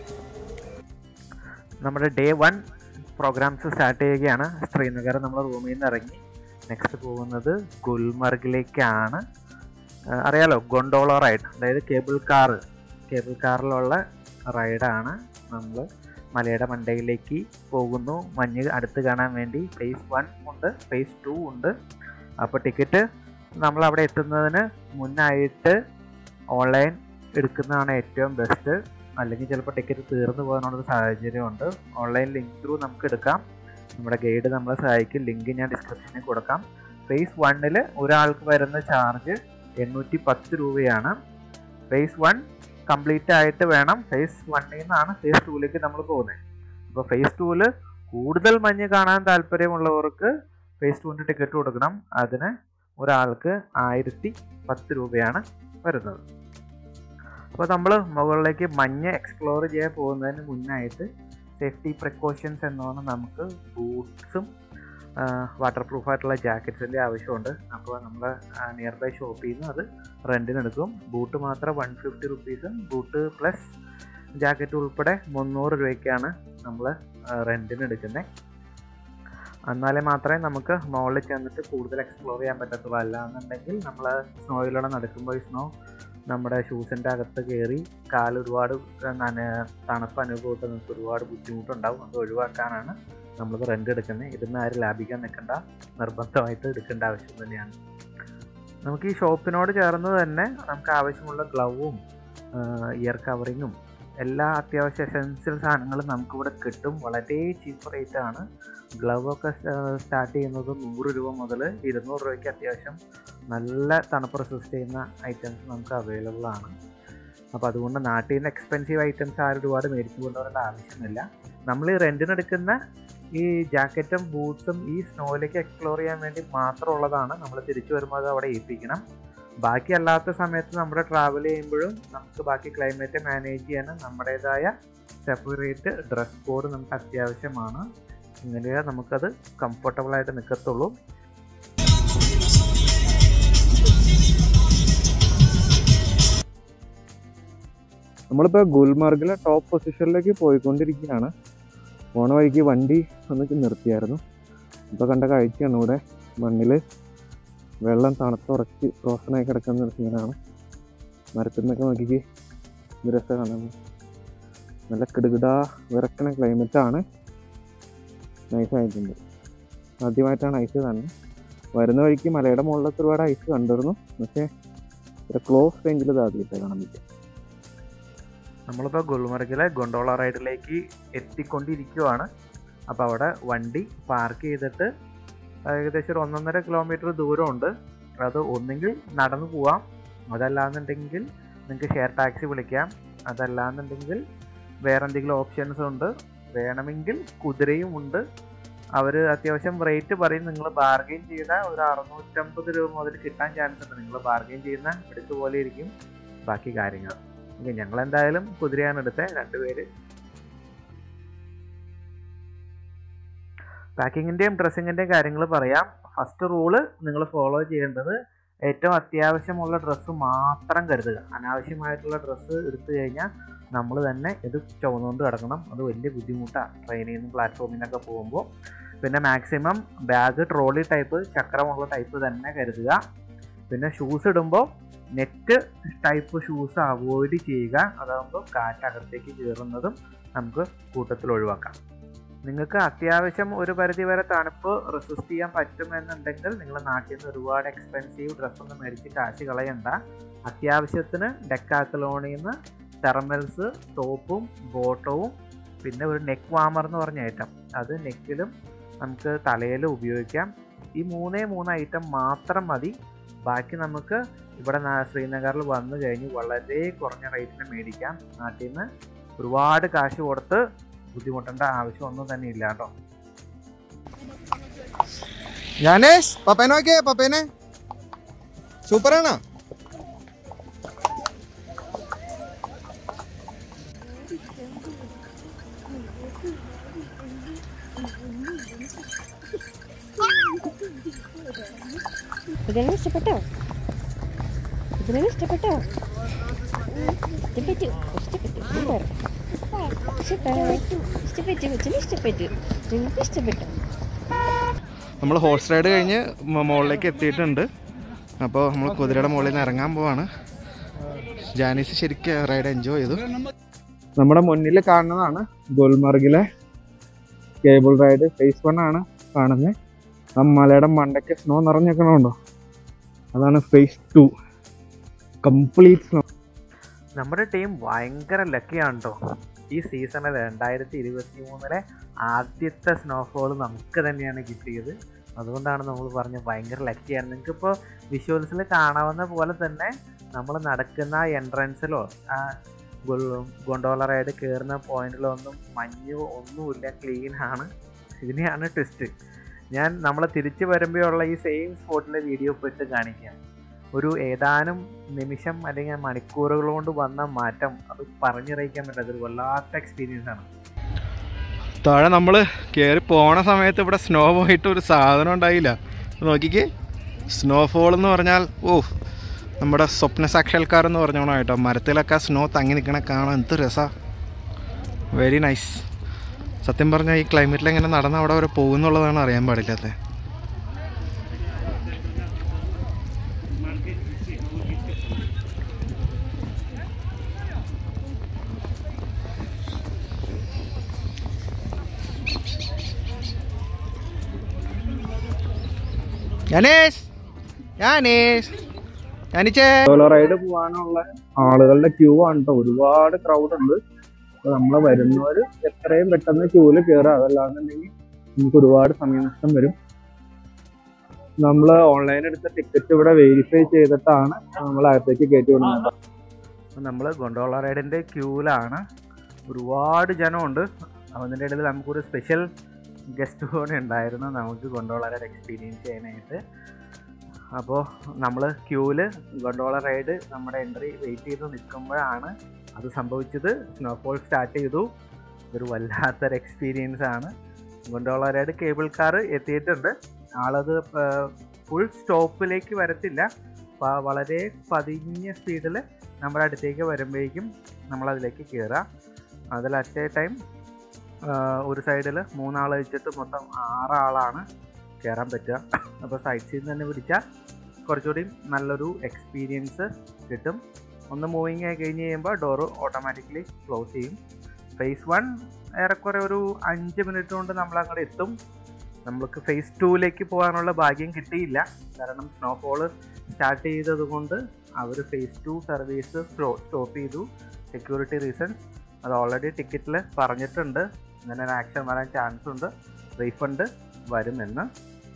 A: നമ്മുടെ ഡേ വൺ പ്രോഗ്രാംസ് സ്റ്റാർട്ട് ചെയ്യുകയാണ് ശ്രീനഗർ നമ്മൾ റൂമിൽ നിന്ന് ഇറങ്ങി നെക്സ്റ്റ് പോകുന്നത് ഗുൽമർഗിലേക്കാണ് ആ, അറിയാലോ ഗൊണ്ടോള റൈഡ് അതായത് കേബിൾ കാറ് കേബിൾ കാറിലുള്ള റൈഡാണ് നമ്മൾ മലയുടെ മണ്ടയിലേക്ക് പോകുന്നു മഞ്ഞ് അടുത്ത് കാണാൻ വേണ്ടി ഫേസ് വൺ ഉണ്ട് ഫേസ് ടു ഉണ്ട് അപ്പോൾ ടിക്കറ്റ് നമ്മൾ അവിടെ എത്തുന്നതിന് മുന്നായിട്ട് ഓൺലൈൻ എടുക്കുന്നതാണ് ഏറ്റവും ബെസ്റ്റ് അല്ലെങ്കിൽ ചിലപ്പോൾ ടിക്കറ്റ് തീർന്നു പോകാനുള്ള സാഹചര്യമുണ്ട് ഓൺലൈൻ ലിങ്ക് ത്രൂ നമുക്ക് എടുക്കാം നമ്മുടെ ഗൈഡ് നമ്മളെ സഹായിക്കും ലിങ്ക് ഞാൻ ഡിസ്ക്രിപ്ഷനിൽ കൊടുക്കാം ഫേസ് വണ്ണിൽ ഒരാൾക്ക് വരുന്ന ചാർജ് എണ്ണൂറ്റി പത്ത് രൂപയാണ് ഫേസ് വൺ കംപ്ലീറ്റ് ആയിട്ട് വേണം ഫേസ് വണ്ണിൽ നിന്നാണ് ഫേസ് ടൂവിലേക്ക് നമ്മൾ പോകുന്നത് അപ്പോൾ ഫേസ് ടൂവിൽ കൂടുതൽ മഞ്ഞ് കാണാൻ താല്പര്യമുള്ളവർക്ക് ഫേസ് ടുവിൻ്റെ ടിക്കറ്റ് കൊടുക്കണം അതിന് ഒരാൾക്ക് ആയിരത്തി പത്ത് രൂപയാണ് വരുന്നത് അപ്പോൾ നമ്മൾ മുകളിലേക്ക് മഞ്ഞ് എക്സ്പ്ലോർ ചെയ്യാൻ പോകുന്നതിന് മുന്നായിട്ട് സേഫ്റ്റി പ്രിക്കോഷൻസ് എന്ന് പറഞ്ഞാൽ നമുക്ക് ബൂട്ട്സും വാട്ടർ പ്രൂഫ് ആയിട്ടുള്ള ജാക്കറ്റ്സിൻ്റെ ആവശ്യമുണ്ട് അപ്പോൾ നമ്മൾ നിയർ ബൈ ഷോപ്പിൽ നിന്ന് അത് റെൻറ്റിന് എടുക്കും ബൂട്ട് മാത്രം വൺ ഫിഫ്റ്റി റുപ്പീസും ബൂട്ട് പ്ലസ് ജാക്കറ്റ് ഉൾപ്പെടെ മുന്നൂറ് രൂപയ്ക്കാണ് നമ്മൾ റെൻറ്റിന് എടുക്കുന്നത് എന്നാലേ മാത്രമേ നമുക്ക് മുകളിൽ ചെന്നിട്ട് കൂടുതൽ എക്സ്പ്ലോർ ചെയ്യാൻ പറ്റത്തുള്ളൂ അല്ലാന്നുണ്ടെങ്കിൽ നമ്മൾ സ്നോയിലൂടെ നടക്കുമ്പോൾ ഈ സ്നോ നമ്മുടെ ഷൂസിൻ്റെ അകത്ത് കയറി കാൽ ഒരുപാട് നന തണുപ്പ് അനുഭവത്തിൽ നമുക്ക് ഒരുപാട് ബുദ്ധിമുട്ടുണ്ടാവും അത് ഒഴിവാക്കാനാണ് നമ്മളിത് റെൻ്റ് എടുക്കുന്നത് ഇതിന്ന് ആരും ലാഭിക്കാൻ നിൽക്കേണ്ട നിർബന്ധമായിട്ട് എടുക്കേണ്ട ആവശ്യം തന്നെയാണ് നമുക്ക് ഈ ഷോപ്പിനോട് ചേർന്ന് തന്നെ നമുക്ക് ആവശ്യമുള്ള ഗ്ലൗവും ഇയർ കവറിങ്ങും എല്ലാ അത്യാവശ്യ എസെൻഷ്യൽ സാധനങ്ങളും നമുക്കിവിടെ കിട്ടും വളരെ ചീപ്പ് റേറ്റ് ആണ് ഗ്ലവ് ഒക്കെ സ്റ്റാർട്ട് ചെയ്യുന്നത് നൂറ് രൂപ മുതൽ ഇരുന്നൂറ് രൂപയ്ക്ക് അത്യാവശ്യം നല്ല തണുപ്പ് റെസിസ്റ്റ് ചെയ്യുന്ന ഐറ്റംസ് നമുക്ക് അവൈലബിൾ ആണ് അപ്പോൾ അതുകൊണ്ട് നാട്ടിൽ നിന്ന് എക്സ്പെൻസീവ് ഐറ്റംസ് ആരും ഒരുപാട് മേടിച്ചു കൊണ്ടുവരേണ്ട ആവശ്യമില്ല നമ്മൾ ഈ റെൻറ്റിന് എടുക്കുന്ന ഈ ജാക്കറ്റും ബൂട്ട്സും ഈ സ്നോയിലേക്ക് എക്സ്പ്ലോർ ചെയ്യാൻ വേണ്ടി മാത്രമുള്ളതാണ് നമ്മൾ തിരിച്ചു വരുമ്പോൾ അത് അവിടെ ഏൽപ്പിക്കണം ബാക്കി അല്ലാത്ത സമയത്ത് നമ്മുടെ ട്രാവൽ ചെയ്യുമ്പോഴും നമുക്ക് ബാക്കി ക്ലൈമറ്റ് മാനേജ് ചെയ്യാൻ നമ്മുടേതായ സെപ്പറേറ്റ് ഡ്രസ് കോഡ് നമുക്ക് അത്യാവശ്യമാണ് ഇങ്ങനെ നമുക്കത് കംഫർട്ടബിൾ ആയിട്ട് നിൽക്കത്തുള്ളൂ നമ്മളിപ്പോൾ ഗുൽമാർഗിലെ ടോപ്പ് പൊസിഷനിലേക്ക് പോയിക്കൊണ്ടിരിക്കുകയാണ് പോണ വഴിക്ക് വണ്ടി ഒന്ന് നിർത്തിയായിരുന്നു ഇപ്പോൾ കണ്ട കാഴ്ചയാണ് ഇവിടെ മണ്ണിൽ
B: വെള്ളം തണുത്തുറച്ച് ഫ്രോസണായി കിടക്കുന്ന ഒരു സീനാണ് മരത്തിൽ നിന്നൊക്കെ നോക്കിക്ക് ഇത് രസമാണ് നല്ല കിടുകിടാ വിറക്കണ ക്ലൈമറ്റാണ് നൈസായിട്ടുണ്ട് ആദ്യമായിട്ടാണ് ഐസ് തന്നെ വരുന്ന വഴിക്ക് മലയുടെ മുകളിലൊക്കെ ഒരുപാട് ഐസ് കണ്ടിരുന്നു പക്ഷേ ഒരു ക്ലോസ് റേഞ്ചിൽ ഇത് ആദ്യമായിട്ട് കാണാൻ പറ്റും
A: നമ്മളിപ്പോൾ ഗുൽമർഗിലെ ഗൊണ്ടോള റൈഡിലേക്ക് എത്തിക്കൊണ്ടിരിക്കുവാണ് അപ്പോൾ അവിടെ വണ്ടി പാർക്ക് ചെയ്തിട്ട് ഏകദേശം ഒരു ഒന്നൊന്നര കിലോമീറ്റർ ദൂരമുണ്ട് അത് ഒന്നെങ്കിൽ നടന്നു പോവാം അതല്ലാന്നുണ്ടെങ്കിൽ നിങ്ങൾക്ക് ഷെയർ ടാക്സി വിളിക്കാം അതല്ലാന്നുണ്ടെങ്കിൽ വേറെ എന്തെങ്കിലും ഓപ്ഷൻസ് ഉണ്ട് വേണമെങ്കിൽ കുതിരയും ഉണ്ട് അവർ അത്യാവശ്യം റേറ്റ് പറയും നിങ്ങൾ ബാർഗെയിൻ ചെയ്താൽ ഒരു അറുന്നൂറ്റമ്പത് രൂപ മുതൽ കിട്ടാൻ ചാൻസ് ഉണ്ട് നിങ്ങൾ ബാർഗെയിൻ ചെയ്യുന്ന എടുത്തു പോലെ ഇരിക്കും ബാക്കി കാര്യങ്ങൾ ഓക്കെ ഞങ്ങൾ എന്തായാലും കുതിരയാണ് എടുത്തത് രണ്ടുപേര് പാക്കിങ്ങിൻ്റെയും ഡ്രസ്സിങ്ങിൻ്റെയും കാര്യങ്ങൾ പറയാം ഫസ്റ്റ് റൂള് നിങ്ങൾ ഫോളോ ചെയ്യേണ്ടത് ഏറ്റവും അത്യാവശ്യമുള്ള ഡ്രസ്സ് മാത്രം കരുതുക അനാവശ്യമായിട്ടുള്ള ഡ്രസ്സ് എടുത്തു കഴിഞ്ഞാൽ നമ്മൾ തന്നെ ഇത് ചുവന്നുകൊണ്ട് കിടക്കണം അത് വലിയ ബുദ്ധിമുട്ടാണ് ട്രെയിനിൽ നിന്നും പ്ലാറ്റ്ഫോമിൽ നിന്നൊക്കെ പോകുമ്പോൾ പിന്നെ മാക്സിമം ബാഗ് ട്രോളി ടൈപ്പ് ചക്രമുള്ള ടൈപ്പ് തന്നെ കരുതുക പിന്നെ ഷൂസ് ഇടുമ്പോൾ നെറ്റ് ടൈപ്പ് ഷൂസ് അവോയ്ഡ് ചെയ്യുക അതാകുമ്പോൾ കാറ്റ് അകത്തേക്ക് കയറുന്നതും നമുക്ക് കൂട്ടത്തിൽ ഒഴിവാക്കാം നിങ്ങൾക്ക് അത്യാവശ്യം ഒരു പരിധി വരെ തണുപ്പ് റെസിസ്റ്റ് ചെയ്യാൻ പറ്റുമെന്നുണ്ടെങ്കിൽ നിങ്ങൾ നാട്ടിൽ നിന്ന് ഒരുപാട് എക്സ്പെൻസീവ് ഡ്രസ്സൊന്നും മേടിച്ച് കാശ് കളയണ്ട അത്യാവശ്യത്തിന് ഡെക്കാക്കലോണിൽ നിന്ന് തെർമൽസ് ടോപ്പും ബോട്ടവും പിന്നെ ഒരു നെക്ക് വാമർ എന്ന് പറഞ്ഞ ഐറ്റം അത് നെക്കിലും നമുക്ക് തലയിലും ഉപയോഗിക്കാം ഈ മൂന്നേ മൂന്ന് ഐറ്റം മാത്രം മതി ബാക്കി നമുക്ക് ഇവിടെ നാ- ശ്രീനഗറിൽ വന്നു കഴിഞ്ഞ് വളരെ കുറഞ്ഞ റേറ്റിന് മേടിക്കാം നാട്ടിൽ നിന്ന് ഒരുപാട് കാശ് കൊടുത്ത് ബുദ്ധിമുട്ടേണ്ട ആവശ്യമൊന്നും തന്നെ ഇല്ല കേട്ടോ
B: ഞാനേഷ് പപ്പേനെ നോക്കിയേ പപ്പേനെ സൂപ്പറാണോ
D: ഇതിനെ ഇഷ്ടപ്പെട്ടോ ഇതിനെ ഇഷ്ടപ്പെട്ടോ ഇഷ്ടപ്പെട്ടു ഇഷ്ടപ്പെട്ടു സൂപ്പർ ഇഷ്ടപ്പെട്ടു ഇഷ്ടപ്പെട്ടു കൊച്ചിന് ഇഷ്ടപ്പെട്ടു നിങ്ങൾക്ക് ഇഷ്ടപ്പെട്ടു
B: നമ്മൾ ഹോഴ്സ് റൈഡ് കഴിഞ്ഞ് മ- മുകളിലേക്ക് എത്തിയിട്ടുണ്ട് അപ്പോൾ നമ്മൾ കുതിരയുടെ മുകളിൽ നിന്ന് ഇറങ്ങാൻ പോവാണ് ജാനീസ് ശരിക്കും റൈഡ് എൻജോയ് ചെയ്തു നമ്മുടെ മുന്നിൽ കാണുന്നതാണ് ഗുൽമർഗിലെ കേബിൾ റൈഡ് ഫേസ് വൺ ആണ് കാണുന്നത് ആ മലയുടെ മണ്ടയ്ക്ക് സ്നോ നിറഞ്ഞേക്കണുണ്ടോ അതാണ് ഫേസ് ടു കംപ്ലീറ്റ് സ്നോ
A: നമ്മുടെ ടീം ഭയങ്കര ലക്കിയാണ് കേട്ടോ ഈ സീസണിൽ രണ്ടായിരത്തി ഇരുപത്തി മൂന്നിലെ ആദ്യത്തെ സ്നോഫോൾ നമുക്ക് തന്നെയാണ് കിട്ടിയത് അതുകൊണ്ടാണ് നമ്മൾ പറഞ്ഞ ഭയങ്കര ലക്കിയാണ് നിങ്ങൾക്കിപ്പോൾ വിഷ്വൽസിൽ കാണാവുന്ന പോലെ തന്നെ നമ്മൾ നടക്കുന്ന എൻട്രൻസിലോ ആ ഗുൾ- ഗൊണ്ടോള റൈഡ് കയറുന്ന പോയിന്റിലോ ഒന്നും മഞ്ഞോ ഒന്നുമില്ല ക്ലീൻ ആണ് ഇതിനെയാണ് ട്വിസ്റ്റ് ഞാൻ നമ്മൾ തിരിച്ചു വരുമ്പോഴുള്ള ഈ സെയിം സ്പോട്ടിലെ വീഡിയോ ഇപ്പോൾ ഇട്ട് കാണിക്കാം ഒരു ഏതാനും നിമിഷം അല്ലെങ്കിൽ മണിക്കൂറുകൾ കൊണ്ട് വന്ന മാറ്റം അത് പറഞ്ഞറിയിക്കാൻ പറ്റാത്ത ഒരു വല്ലാത്ത എക്സ്പീരിയൻസ് ആണ്
B: താഴെ നമ്മൾ കയറി പോണ സമയത്ത് ഇവിടെ സ്നോ പോയിട്ട് ഒരു സാധനം ഉണ്ടായില്ല നോക്കിക്കേ സ്നോഫോൾ എന്ന് പറഞ്ഞാൽ ഓ നമ്മുടെ സ്വപ്ന സാക്ഷാത്കാരം എന്ന് പറഞ്ഞോണം കേട്ടോ മരത്തിലൊക്കെ സ്നോ തങ്ങി നിൽക്കണ കാണാൻ എന്ത് രസാ വെരി നൈസ് സത്യം പറഞ്ഞാൽ ഈ ക്ലൈമറ്റിൽ എങ്ങനെ നടന്ന് അവിടെ വരെ പോകുന്നുള്ളതാണ് അറിയാൻ പാടില്ലാത്തത് യാനേഷ് യാനേഷ് യാനിച്ചേ സോളോ റൈഡ് പോകാനുള്ള ആളുകളുടെ ക്യൂ ആണ് കേട്ടോ ഒരുപാട് ക്രൗഡ് ഉണ്ട് അപ്പൊ നമ്മൾ വരുന്നവർ എത്രയും പെട്ടെന്ന് ക്യൂവിൽ കയറുക അതല്ലാന്നുണ്ടെങ്കിൽ നമുക്ക് ഒരുപാട് സമയനഷ്ടം വരും നമ്മൾ ഓൺലൈൻ എടുത്ത ടിക്കറ്റ് ഇവിടെ വെരിഫൈ ചെയ്തിട്ടാണ് നമ്മൾ അകത്തേക്ക് കയറ്റി വിടുന്നത്
A: നമ്മൾ ഗൊണ്ടോള റൈഡിൻ്റെ ക്യൂവിലാണ് ഒരുപാട് ജനമുണ്ട് അതിൻ്റെ ഇടയിൽ നമുക്കൊരു സ്പെഷ്യൽ ഗസ്റ്റ് കൂടെ ഉണ്ടായിരുന്നു നമുക്ക് ഗൊണ്ടോള റൈഡ് എക്സ്പീരിയൻസ് ചെയ്യാനായിട്ട് അപ്പോൾ നമ്മൾ ക്യൂവിൽ ഗൊണ്ടോള റൈഡ് നമ്മുടെ എൻട്രി വെയിറ്റ് ചെയ്ത് നിൽക്കുമ്പോഴാണ് അത് സംഭവിച്ചത് സ്നോഫോൾ സ്റ്റാർട്ട് ചെയ്തു ഒരു വല്ലാത്തൊരു എക്സ്പീരിയൻസ് ആണ് ഗൊണ്ടോള റൈഡ് കേബിൾ കാർ എത്തിയിട്ടുണ്ട് ആളത് ഫുൾ സ്റ്റോപ്പിലേക്ക് വരത്തില്ല പ- വളരെ പതിഞ്ഞ സ്പീഡിൽ നമ്മുടെ അടുത്തേക്ക് വരുമ്പോഴേക്കും നമ്മളതിലേക്ക് കയറുക അതിൽ അറ്റ് എ ടൈം ഒരു സൈഡിൽ മൂന്നാൾ വെച്ചിട്ട് മൊത്തം ആറാളാണ് കയറാൻ പറ്റുക അപ്പോൾ സൈഡ് സീൻ തന്നെ പിടിച്ചാൽ കുറച്ചുകൂടി നല്ലൊരു എക്സ്പീരിയൻസ് കിട്ടും ഒന്ന് മൂവിങ് ആയി കഴിഞ്ഞ് കഴിയുമ്പോൾ ഡോറ് ഓട്ടോമാറ്റിക്കലി ക്ലോസ് ചെയ്യും ഫേസ് വൺ ഏറെക്കുറെ ഒരു അഞ്ച് മിനിറ്റ് കൊണ്ട് നമ്മൾ അങ്ങോട്ട് എത്തും നമ്മൾക്ക് ഫേസ് ടൂവിലേക്ക് പോകാനുള്ള ഭാഗ്യം കിട്ടിയില്ല കാരണം സ്നോഫോള് സ്റ്റാർട്ട് ചെയ്തത് കൊണ്ട് അവർ ഫേസ് ടു സർവീസ് സ്റ്റോപ്പ് ചെയ്തു സെക്യൂരിറ്റി റീസൺസ് അത് ഓൾറെഡി ടിക്കറ്റിൽ പറഞ്ഞിട്ടുണ്ട് ഇങ്ങനെ ഒരു ആക്ഷൻ വരാൻ ചാൻസ് ഉണ്ട് റീഫണ്ട് വരുമെന്ന്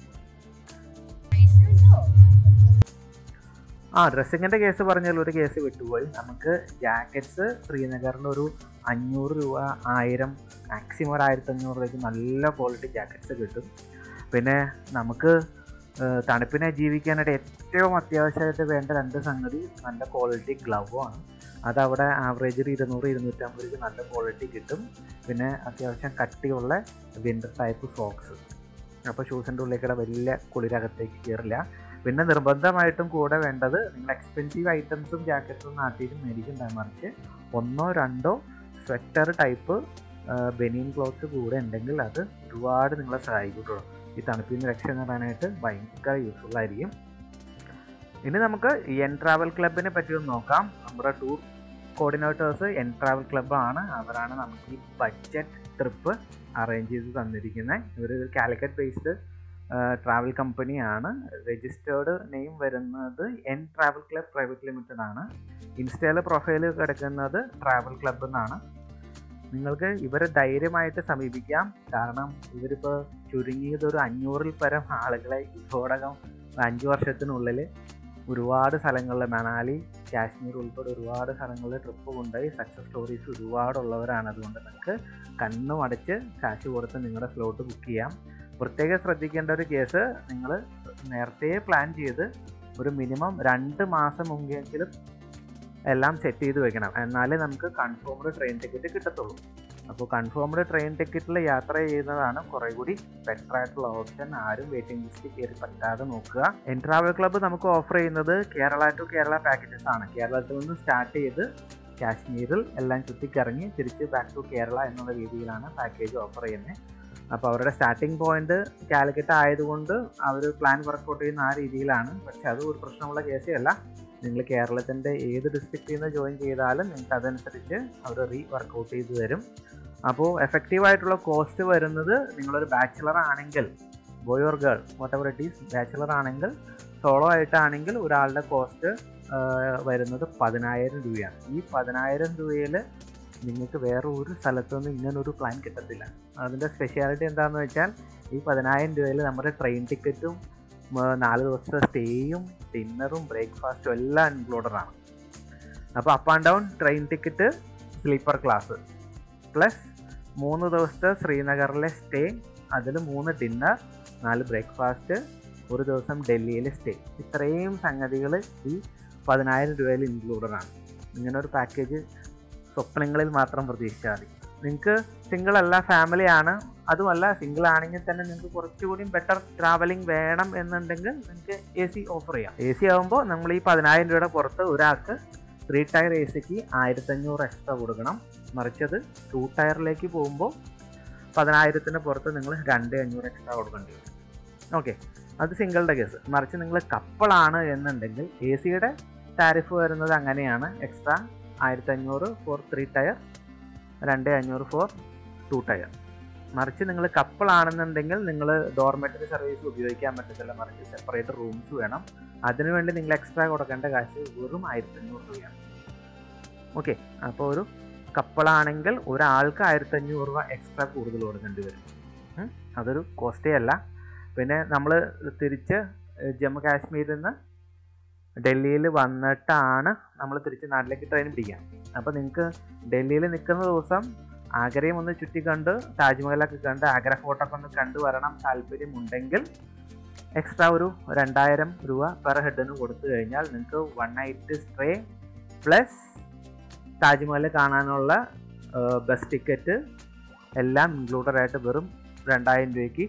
A: ആ ഡ്രസ്സിങ്ങിൻ്റെ കേസ് പറഞ്ഞാൽ ഒരു കേസ് വിട്ടുപോയി നമുക്ക് ജാക്കറ്റ്സ് ശ്രീനഗറിന് ഒരു അഞ്ഞൂറ് രൂപ ആയിരം മാക്സിമം ഒരു ആയിരത്തി അഞ്ഞൂറ് രൂപയ്ക്ക് നല്ല ക്വാളിറ്റി ജാക്കറ്റ്സ് കിട്ടും പിന്നെ നമുക്ക് ഏഹ്, തണുപ്പിനെ ജീവിക്കാനായിട്ട് ഏറ്റവും അത്യാവശ്യമായിട്ട് വേണ്ട രണ്ട് സംഗതി നല്ല ക്വാളിറ്റി ഗ്ലൗ ആണ് അതവിടെ ആവറേജ് ഒരു ഇരുന്നൂറ് ഇരുന്നൂറ്റമ്പത് രൂപയ്ക്ക് നല്ല ക്വാളിറ്റി കിട്ടും പിന്നെ അത്യാവശ്യം കട്ടിയുള്ള വിൻ്റർ ടൈപ്പ് സോക്സ് അപ്പോൾ ഷൂസിൻ്റെ ഉള്ളിലേക്കൂടെ വലിയ കുളിരകത്തേക്ക് കയറില്ല പിന്നെ നിർബന്ധമായിട്ടും കൂടെ വേണ്ടത് നിങ്ങൾ എക്സ്പെൻസീവ് ഐറ്റംസും ജാക്കറ്റ്സും നാട്ടിൽ മേടിക്കണ്ട മറിച്ച് ഒന്നോ രണ്ടോ സ്വെറ്റർ ടൈപ്പ് ബനിയൻ ക്ലോത്ത്സ് കൂടെ ഉണ്ടെങ്കിൽ അത് ഒരുപാട് നിങ്ങളെ സഹായിക്കുള്ളൂ ഈ തണുപ്പിൽ നിന്ന് രക്ഷ നേടാനായിട്ട് ഭയങ്കര യൂസ്ഫുൾ ആയിരിക്കും ഇനി നമുക്ക് എൻ ട്രാവൽ ക്ലബിനെ പറ്റി ഒന്ന് നോക്കാം നമ്മുടെ ടൂർ കോർഡിനേറ്റേഴ്സ് എൻ ട്രാവൽ ക്ലബ്ബാണ് അവരാണ് നമുക്ക് ഈ ബഡ്ജറ്റ് ട്രിപ്പ് അറേഞ്ച് ചെയ്ത് തന്നിരിക്കുന്നത് ഇവർ കാലിക്കറ്റ് ബേസ്ഡ് ട്രാവൽ കമ്പനിയാണ് രജിസ്റ്റേർഡ് നെയിം വരുന്നത് N travel club private limited ആണ് ഇൻസ്റ്റയിൽ പ്രൊഫൈൽ കിടക്കുന്നത് ട്രാവൽ ക്ലബ് എന്നാണ് നിങ്ങൾക്ക് ഇവരെ ധൈര്യമായിട്ട് സമീപിക്കാം കാരണം ഇവരിപ്പോൾ ചുരുങ്ങിയത് ഒരു അഞ്ഞൂറിൽ പരം ആളുകളെ ഇതോടകം അഞ്ച് വർഷത്തിനുള്ളിൽ ഒരുപാട് സ്ഥലങ്ങളിൽ മണാലി കാശ്മീർ ഉൾപ്പെടെ ഒരുപാട് സ്ഥലങ്ങളിൽ ട്രിപ്പ് കൊണ്ടുപോയി സക്സസ് സ്റ്റോറീസ് ഒരുപാടുള്ളവരാണ് അതുകൊണ്ട് നിങ്ങൾക്ക് കണ്ണും അടച്ച് കാശ് കൊടുത്ത് നിങ്ങളുടെ സ്ലോട്ട് ബുക്ക് ചെയ്യാം പ്രത്യേകം ശ്രദ്ധിക്കേണ്ട ഒരു കേസ് നിങ്ങൾ നേരത്തെ പ്ലാൻ ചെയ്ത് ഒരു മിനിമം രണ്ട് മാസം മുമ്പെങ്കിലും എല്ലാം സെറ്റ് ചെയ്ത് വെക്കണം എന്നാലേ നമുക്ക് കൺഫേംഡ് ട്രെയിൻ ടിക്കറ്റ് കിട്ടത്തുള്ളൂ അപ്പോൾ കൺഫേംഡ് ട്രെയിൻ ടിക്കറ്റിൽ യാത്ര ചെയ്യുന്നതാണ് കുറേ കൂടി ബെറ്റർ ആയിട്ടുള്ള ഓപ്ഷൻ ആരും വെയിറ്റിംഗ് ലിസ്റ്റിൽ കയറി പറ്റാതെ നോക്കുക എൻ ട്രാവൽ ക്ലബ്ബ് നമുക്ക് ഓഫർ ചെയ്യുന്നത് കേരള ടു കേരള പാക്കേജസ് ആണ് കേരളത്തിൽ നിന്ന് സ്റ്റാർട്ട് ചെയ്ത് കാശ്മീരിൽ എല്ലാം ചുറ്റിക്കറങ്ങി തിരിച്ച് ബാക്ക് ടു കേരള എന്നുള്ള രീതിയിലാണ് പാക്കേജ് ഓഫർ ചെയ്യുന്നത് അപ്പോൾ അവരുടെ സ്റ്റാർട്ടിംഗ് പോയിന്റ് കാലിക്കറ്റ് ആയതുകൊണ്ട് അവർ പ്ലാൻ വർക്കൗട്ട് ചെയ്യുന്ന ആ രീതിയിലാണ് പക്ഷെ അത് ഒരു പ്രശ്നമുള്ള കേസേ അല്ല നിങ്ങൾ കേരളത്തിൻ്റെ ഏത് ഡിസ്ട്രിക്റ്റിൽ നിന്ന് ജോയിൻ ചെയ്താലും നിങ്ങൾക്ക് അതനുസരിച്ച് അവർ റീ വർക്കൗട്ട് ചെയ്ത് തരും അപ്പോൾ എഫക്റ്റീവ് ആയിട്ടുള്ള കോസ്റ്റ് വരുന്നത് നിങ്ങളൊരു ബാച്ചിലർ ആണെങ്കിൽ boy or girl whatever it is bachelor ആണെങ്കിൽ സോളോ ആയിട്ടാണെങ്കിൽ ഒരാളുടെ കോസ്റ്റ് വരുന്നത് പതിനായിരം രൂപയാണ് ഈ പതിനായിരം രൂപയിൽ നിങ്ങൾക്ക് വേറെ ഒരു സ്ഥലത്തൊന്നും ഇങ്ങനൊരു പ്ലാൻ കിട്ടത്തില്ല അതിൻ്റെ സ്പെഷ്യാലിറ്റി എന്താണെന്ന് വെച്ചാൽ ഈ പതിനായിരം രൂപയിൽ നമ്മുടെ ട്രെയിൻ ടിക്കറ്റും നാല് ദിവസത്തെ സ്റ്റേയും ഡിന്നറും ബ്രേക്ക്ഫാസ്റ്റും എല്ലാം ഇൻക്ലൂഡഡ് ആണ് അപ്പോൾ up and down train ticket sleeper class plus മൂന്ന് ദിവസത്തെ ശ്രീനഗറിലെ സ്റ്റേ അതിൽ മൂന്ന് ഡിന്നർ നാല് ബ്രേക്ക്ഫാസ്റ്റ് ഒരു ദിവസം ഡൽഹിയിൽ സ്റ്റേ ഇത്രയും സംഗതികൾ ഈ പതിനായിരം രൂപയിൽ ഇൻക്ലൂഡഡ് ആണ് ഇങ്ങനെ ഒരു പാക്കേജ് സ്വപ്നങ്ങളിൽ മാത്രം പ്രതീക്ഷിച്ചാൽ മതി നിങ്ങൾക്ക് സിംഗിൾ അല്ല ഫാമിലിയാണ് അതുമല്ല സിംഗിൾ ആണെങ്കിൽ തന്നെ നിങ്ങൾക്ക് കുറച്ചുകൂടി ബെറ്റർ ട്രാവലിംഗ് വേണം എന്നുണ്ടെങ്കിൽ നിങ്ങൾക്ക് എ സി ഓഫർ ചെയ്യാം എ സി ആകുമ്പോൾ നമ്മൾ ഈ പതിനായിരം രൂപയുടെ പുറത്ത് ഒരാൾക്ക് ത്രീ ടയർ എ സിക്ക് ആയിരത്തഞ്ഞൂറ് എക്സ്ട്രാ കൊടുക്കണം മറിച്ചത് ടു ടയറിലേക്ക് പോകുമ്പോൾ പതിനായിരത്തിന് പുറത്ത് നിങ്ങൾ രണ്ട് അഞ്ഞൂറ് എക്സ്ട്രാ കൊടുക്കേണ്ടി വരും ഓക്കെ അത് സിംഗിളുടെ കേസ് മറിച്ച് നിങ്ങൾ കപ്പിളാണ് എന്നുണ്ടെങ്കിൽ എ സിയുടെ ടാരിഫ് വരുന്നത് അങ്ങനെയാണ് എക്സ്ട്രാ ആയിരത്തഞ്ഞൂറ് ഫോർ ത്രീ ടയർ രണ്ട് അഞ്ഞൂറ് ഫോർ ടു ടയർ മറിച്ച് നിങ്ങൾ കപ്പിളാണെന്നുണ്ടെങ്കിൽ നിങ്ങൾ ഡോർമെറ്ററി സർവീസ് ഉപയോഗിക്കാൻ പറ്റത്തില്ല മറിച്ച് സെപ്പറേറ്റ് റൂംസ് വേണം അതിനുവേണ്ടി നിങ്ങൾ എക്സ്ട്രാ കൊടുക്കേണ്ട കാശ് വെറും ആയിരത്തഞ്ഞൂറ് രൂപയാണ് ഓക്കെ അപ്പോൾ ഒരു കപ്പിളാണെങ്കിൽ ഒരാൾക്ക് ആയിരത്തഞ്ഞൂറ് രൂപ എക്സ്ട്രാ കൂടുതൽ കൊടുക്കേണ്ടി വരും ഉം. അതൊരു കോസ്റ്റേ അല്ല പിന്നെ നമ്മൾ തിരിച്ച് ജമ്മു കാശ്മീരിൽ നിന്ന് ഡൽഹിയിൽ വന്നിട്ടാണ് നമ്മൾ തിരിച്ച് നാട്ടിലേക്ക് ട്രെയിൻ പിടിക്കാം അപ്പോൾ നിങ്ങൾക്ക് ഡൽഹിയിൽ നിൽക്കുന്ന ദിവസം ആഗ്രയും ഒന്ന് ചുറ്റി കണ്ട് താജ്മഹലൊക്കെ കണ്ട് ആഗ്ര ഫോർട്ടൊക്കെ ഒന്ന് കണ്ടു വരണം താല്പര്യമുണ്ടെങ്കിൽ എക്സ്ട്രാ ഒരു രണ്ടായിരം രൂപ പെർ ഹെഡിന് കൊടുത്തു കഴിഞ്ഞാൽ നിങ്ങൾക്ക് one night stay plus Taj Mahal കാണാനുള്ള ബസ് ടിക്കറ്റ് എല്ലാം ഇൻക്ലൂഡഡ് ആയിട്ട് വെറും രണ്ടായിരം രൂപയ്ക്ക്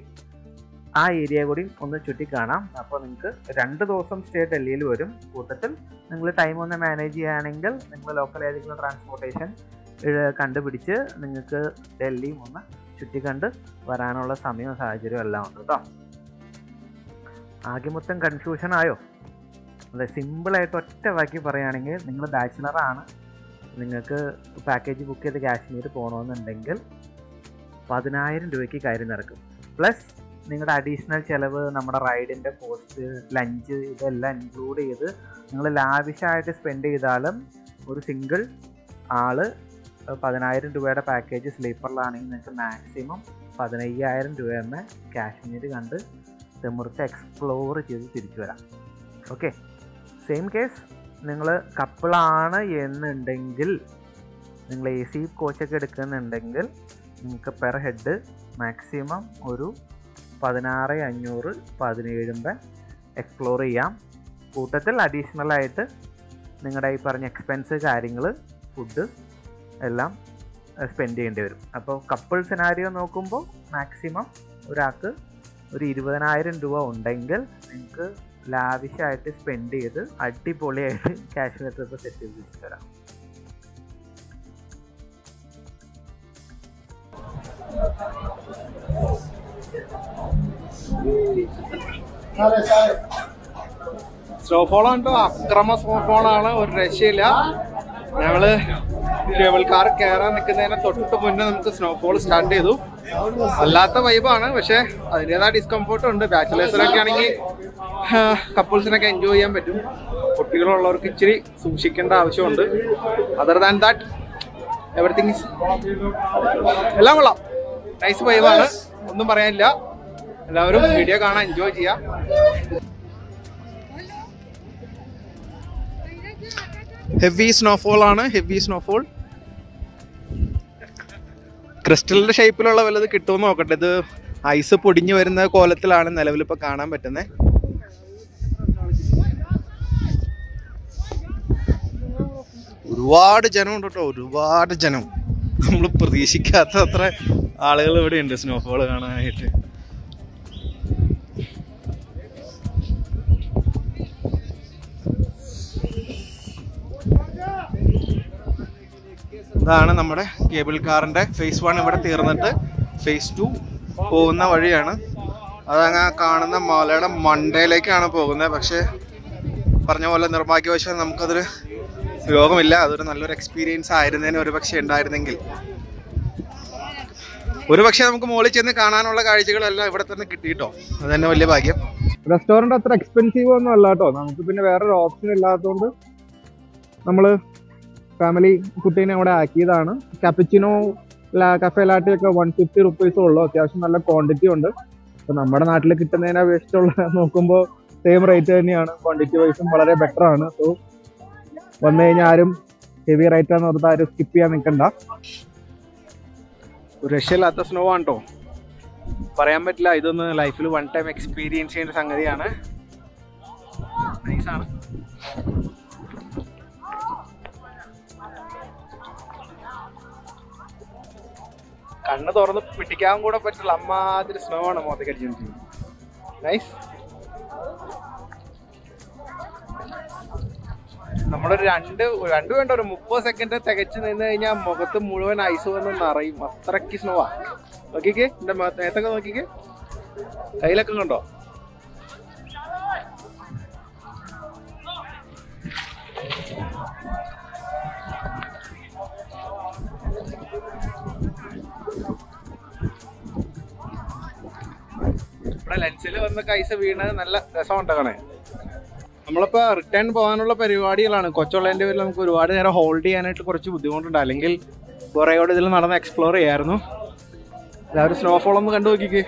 A: ആ ഏരിയ കൂടി ഒന്ന് ചുറ്റി കാണാം അപ്പോൾ നിങ്ങൾക്ക് രണ്ട് ദിവസം സ്റ്റേ ഡൽഹിയിൽ വരും കൂട്ടത്തിൽ നിങ്ങൾ ടൈം ഒന്ന് മാനേജ് ചെയ്യുകയാണെങ്കിൽ നിങ്ങൾ ലോക്കൽ ഏതെങ്കിലും ട്രാൻസ്പോർട്ടേഷൻ കണ്ടുപിടിച്ച് നിങ്ങൾക്ക് ഡൽഹിയും ഒന്ന് ചുറ്റിക്കണ്ട് വരാനുള്ള സമയവും സാഹചര്യവും എല്ലാം ഉണ്ട് കേട്ടോ ആകെ മൊത്തം കൺഫ്യൂഷൻ ആയോ അതെ സിമ്പിളായിട്ട് ഒറ്റ വാക്കി പറയുകയാണെങ്കിൽ നിങ്ങൾ ബാച്ചിലറാണ് നിങ്ങൾക്ക് പാക്കേജ് ബുക്ക് ചെയ്ത് കാശ്മീർ പോകണമെന്നുണ്ടെങ്കിൽ പതിനായിരം രൂപയ്ക്ക് കാര്യം നടക്കും പ്ലസ് നിങ്ങളുടെ അഡീഷണൽ ചിലവ് നമ്മുടെ റൈഡിൻ്റെ കോസ്റ്റ് ലഞ്ച് ഇതെല്ലാം ഇൻക്ലൂഡ് ചെയ്ത് നിങ്ങൾ ലാവിഷായിട്ട് സ്പെൻഡ് ചെയ്താലും ഒരു സിംഗിൾ ആള് പതിനായിരം രൂപയുടെ പാക്കേജ് സ്ലീപ്പറിലാണെങ്കിൽ നിങ്ങൾക്ക് മാക്സിമം പതിനയ്യായിരം രൂപ തന്നെ കാശ്മീർ കണ്ട് തെമുറിച്ച് എക്സ്പ്ലോർ ചെയ്ത് തിരിച്ചു വരാം ഓക്കെ സെയിം കേസ് നിങ്ങൾ കപ്പിളാണ് എന്നുണ്ടെങ്കിൽ നിങ്ങൾ എ സി കോച്ചൊക്കെ എടുക്കുന്നുണ്ടെങ്കിൽ നിങ്ങൾക്ക് പെർ ഹെഡ് മാക്സിമം ഒരു പതിനാറ് അഞ്ഞൂറ് പതിനേഴുമ്പ എക്സ്പ്ലോർ ചെയ്യാം കൂട്ടത്തിൽ അഡീഷണൽ ആയിട്ട് നിങ്ങളുടെ ഈ പറഞ്ഞ എക്സ്പെൻസ് കാര്യങ്ങൾ ഫുഡ് എല്ലാം സ്പെൻഡ് ചെയ്യേണ്ടി വരും അപ്പോൾ കപ്പിൾ സിനാരിയോ നോക്കുമ്പോൾ മാക്സിമം ഒരാൾക്ക് ഒരു ഇരുപതിനായിരം രൂപ ഉണ്ടെങ്കിൽ നിങ്ങൾക്ക് ലാവിഷായിട്ട് സ്പെൻഡ് ചെയ്ത് അടിപൊളിയായിട്ട് കാശ്മീർ ട്രിപ്പ് സെറ്റ് ചെയ്ത് തിരിച്ചു തരാം
B: സ്നോഫോൾ കണ്ടോ അക്രമ സ്നോഫോൾ ആണ് ഒരു രക്ഷയില്ല ഞങ്ങള് കേബിൾ കാർ കയറാൻ നിൽക്കുന്നതിന് തൊട്ട് മുന്നേ നമുക്ക് സ്നോഫോൾ സ്റ്റാർട്ട് ചെയ്തു അല്ലാത്ത വൈബാണ് പക്ഷെ അതിൻ്റെതായ ഡിസ്കംഫോർട്ട് ഉണ്ട് ബാച്ചിലേഴ്സിനൊക്കെ ആണെങ്കിൽ കപ്പിൾസിനൊക്കെ എൻജോയ് ചെയ്യാൻ പറ്റും കുട്ടികളുള്ളവർക്ക് ഇച്ചിരി സൂക്ഷിക്കേണ്ട ആവശ്യമുണ്ട് അതർ ദാൻ ദാറ്റ് എവറിത്തിങ് എല്ലാം കൊള്ളാം നൈസ് വൈബാണ് ഒന്നും പറയാനില്ല എല്ലാവരും വീഡിയോ കാണാൻ എൻജോയ് ചെയ്യാം ഹെവി സ്നോഫോൾ ആണ് ഹെവി സ്നോഫോൾ ക്രിസ്റ്റലിന്റെ ഷേപ്പിലുള്ള വല്ലത് കിട്ടുമെന്ന് നോക്കട്ടെ ഇത് ഐസ് പൊടിഞ്ഞു വരുന്ന കോലത്തിലാണ് നിലവിൽ ഇപ്പൊ കാണാൻ പറ്റുന്നത് ഒരുപാട് ജനമുണ്ട് കേട്ടോ ഒരുപാട് ജനം നമ്മൾ പ്രതീക്ഷിക്കാത്ത അത്ര ആളുകൾ ഇവിടെ ഉണ്ട് സ്നോഫോൾ കാണാനായിട്ട് ഇതാണ് നമ്മുടെ കേബിൾ കാറിന്റെ ഫേസ് വൺ ഇവിടെ തീർന്നിട്ട് ഫേസ് ടു പോകുന്ന വഴിയാണ് അതങ്ങ് കാണുന്ന മലയുടെ മണ്ടയിലേക്കാണ് പോകുന്നത് പക്ഷേ പറഞ്ഞ പോലെ നിർഭാഗ്യവശാൽ നമുക്കതൊരു യോഗമില്ല അതൊരു നല്ലൊരു എക്സ്പീരിയൻസ് ആയിരുന്നതിന് ഒരു പക്ഷേ ഉണ്ടായിരുന്നെങ്കിൽ ഒരു പക്ഷേ നമുക്ക് മുകളിൽ ചെന്ന് കാണാനുള്ള കാഴ്ചകളെല്ലാം ഇവിടെ തന്നെ കിട്ടിയിട്ടോ അത് തന്നെ വലിയ ഭാഗ്യം
C: റെസ്റ്റോറന്റ് അത്ര എക്സ്പെൻസീവ് ഒന്നും അല്ല കേട്ടോ നമുക്ക് പിന്നെ വേറൊരു ഓപ്ഷൻ ഇല്ലാത്തതുകൊണ്ട് നമ്മള് ഫാമിലി കുട്ടീനെ അവിടെ ആക്കിയതാണ് കപ്പച്ചിനോ കഫേ ലാട്ടി ഒക്കെ വൺ ഫിഫ്റ്റി റുപ്പീസേ ഉള്ളൂ അത്യാവശ്യം നല്ല ക്വാണ്ടിറ്റി ഉണ്ട് അപ്പൊ നമ്മുടെ നാട്ടിൽ കിട്ടുന്നതിനെ അപേക്ഷിച്ചുള്ള നോക്കുമ്പോൾ സെയിം റേറ്റ് തന്നെയാണ് ക്വാണ്ടിറ്റി വൈസും വളരെ ബെറ്റർ ആണ് സോ വന്നു കഴിഞ്ഞാൽ ആരും ഹെവി റേറ്റ് ആണെന്ന് ഓർത്ത് ആരും സ്കിപ്പ് ചെയ്യാൻ നിൽക്കണ്ട
B: ഒരു രക്ഷയില്ലാത്ത സ്നോ ആണ് കേട്ടോ പറയാൻ പറ്റില്ല ഇതൊന്ന് ലൈഫിൽ വൺ ടൈം എക്സ്പീരിയൻസ് ചെയ്യേണ്ട സംഗതിയാണ് നൈസാണ് കണ്ണ് തുറന്ന് പിടിക്കാൻ കൂടെ പറ്റില്ല അമ്മാതിരി സ്നോ ആണ് മുഖത്തേക്ക് അടിച്ചോണ്ടിരിക്കുന്നത് നൈസ് നമ്മളൊരു രണ്ട് രണ്ട് വേണ്ട ഒരു മുപ്പത് സെക്കൻഡ് തികച്ച് നിന്ന് കഴിഞ്ഞാൽ മുഖത്ത് മുഴുവൻ ഐസ് വന്ന് നിറയും അത്രയ്ക്ക് സ്നോവാ നോക്കിക്കേ എന്റെ മേത്തൊക്കെ നോക്കിക്കേ കയ്യിലൊക്കെ കണ്ടോ ഇവിടെ ലെൻസിൽ വന്ന കൈസ വീണത് നല്ല രസമുണ്ട് കാണാൻ നമ്മളിപ്പോ റിട്ടേൺ പോകാനുള്ള പരിപാടികളാണ് കൊച്ചുള്ളതിന്റെ പേരിൽ നമുക്ക് ഒരുപാട് നേരം ഹോൾഡ് ചെയ്യാനായിട്ട് കുറച്ച് ബുദ്ധിമുട്ടുണ്ട് അല്ലെങ്കിൽ കുറെ കൂടെ ഇതിൽ നടന്ന് എക്സ്പ്ലോർ ചെയ്യായിരുന്നു എല്ലാവരും സ്നോഫോൾ ഒന്ന് കണ്ടു നോക്കിക്കേ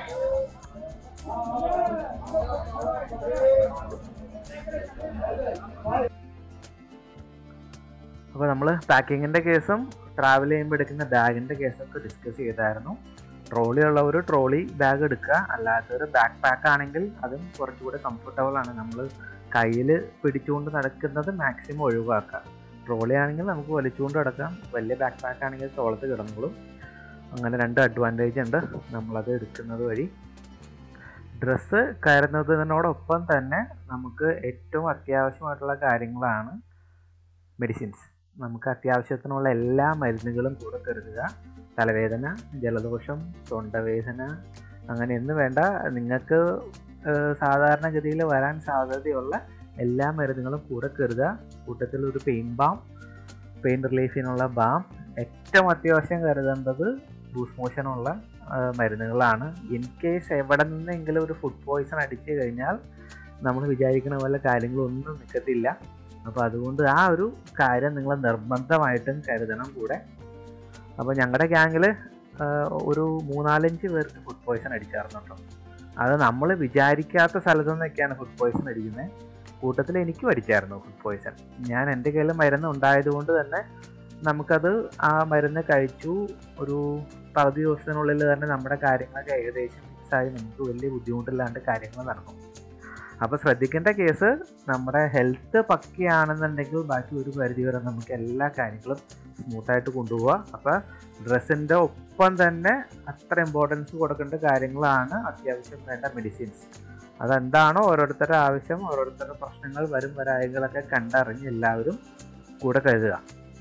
A: അപ്പോൾ നമ്മൾ പാക്കിങ്ങിൻ്റെ കേസും ട്രാവൽ ചെയ്യുമ്പോൾ എടുക്കുന്ന ബാഗിൻ്റെ കേസൊക്കെ ഡിസ്കസ് ചെയ്തായിരുന്നു ട്രോളി ഉള്ളവർ ട്രോളി ബാഗ് എടുക്കുക അല്ലാത്തവർ ബാക്ക് പാക്ക് ആണെങ്കിൽ അതും കുറച്ചുകൂടെ കംഫർട്ടബിൾ ആണ് നമ്മൾ കയ്യിൽ പിടിച്ചുകൊണ്ട് നടക്കുന്നത് മാക്സിമം ഒഴിവാക്കുക ട്രോളി ആണെങ്കിൽ നമുക്ക് വലിച്ചുകൊണ്ട് നടക്കാം വലിയ ബാക്ക് പാക്ക് ആണെങ്കിൽ തോളത്ത് കിടന്നോളും അങ്ങനെ രണ്ട് അഡ്വാൻറ്റേജ് ഉണ്ട് നമ്മളത് എടുക്കുന്നത് വഴി ഡ്രസ്സ് കയറുന്നതിനോടൊപ്പം തന്നെ നമുക്ക് ഏറ്റവും അത്യാവശ്യമായിട്ടുള്ള കാര്യങ്ങളാണ് മെഡിസിൻസ് നമുക്ക് അത്യാവശ്യത്തിനുള്ള എല്ലാ മരുന്നുകളും കൂടെ കരുതുക തലവേദന ജലദോഷം തൊണ്ടവേദന അങ്ങനെ എന്ന് വേണ്ട നിങ്ങൾക്ക് ഏഹ്, സാധാരണഗതിയിൽ വരാൻ സാധ്യതയുള്ള എല്ലാ മരുന്നുകളും കൂടെ കരുതുക കൂട്ടത്തിൽ ഒരു പെയിൻ ബാം പെയിൻ റിലീഫിനുള്ള ബാം ഏറ്റവും അത്യാവശ്യം കരുതേണ്ടത് ലൂസ് മോഷനുള്ള ആ, മരുന്നുകളാണ് ഇൻ കേസ് എവിടെ നിന്നെങ്കിലും ഒരു ഫുഡ് പോയ്സൺ അടിച്ചു കഴിഞ്ഞാൽ നമ്മൾ വിചാരിക്കുന്ന പോലെ കാര്യങ്ങളൊന്നും നിൽക്കത്തില്ല അപ്പോൾ അതുകൊണ്ട് ആ ഒരു കാര്യം നിങ്ങൾ നിർബന്ധമായിട്ടും കരുതണം കൂടെ അപ്പോൾ ഞങ്ങളുടെ ഗ്യാങ്ങിൽ ഒരു മൂന്നാലഞ്ച് പേർക്ക് ഫുഡ് പോയ്സൺ അടിച്ചായിരുന്നു കേട്ടോ അത് നമ്മൾ വിചാരിക്കാത്ത സ്ഥലത്തു നിന്നൊക്കെയാണ് ഫുഡ് പോയ്സൺ അടിക്കുന്നത് കൂട്ടത്തിൽ എനിക്കും അടിച്ചായിരുന്നു ഫുഡ് പോയ്സൺ ഞാൻ എൻ്റെ കയ്യിൽ മരുന്ന് ഉണ്ടായതുകൊണ്ട് തന്നെ നമുക്കത് ആ മരുന്ന് കഴിച്ചു ഒരു പകുതി ദിവസത്തിനുള്ളിൽ തന്നെ നമ്മുടെ കാര്യങ്ങളൊക്കെ ഏകദേശം ഫിക്സായി നമുക്ക് വലിയ ബുദ്ധിമുട്ടില്ലാണ്ട് കാര്യങ്ങൾ നടക്കും അപ്പോൾ ശ്രദ്ധിക്കേണ്ട കേസ് നമ്മുടെ ഹെൽത്ത് പക്കയാണെന്നുണ്ടെങ്കിൽ ബാക്കി ഒരു പരിധി വരെ നമുക്ക് എല്ലാ കാര്യങ്ങളും സ്മൂത്തായിട്ട് കൊണ്ടുപോവുക അപ്പോൾ ഡ്രസ്സിൻ്റെ ഒപ്പം തന്നെ അത്ര ഇമ്പോർട്ടൻസ് കൊടുക്കേണ്ട കാര്യങ്ങളാണ് അത്യാവശ്യം വേണ്ട മെഡിസിൻസ് അതെന്താണോ ഓരോരുത്തരുടെ ആവശ്യം ഓരോരുത്തരുടെ പ്രശ്നങ്ങൾ വരും വരായകളൊക്കെ കണ്ടറിഞ്ഞ് എല്ലാവരും കൂടെ കരുതുക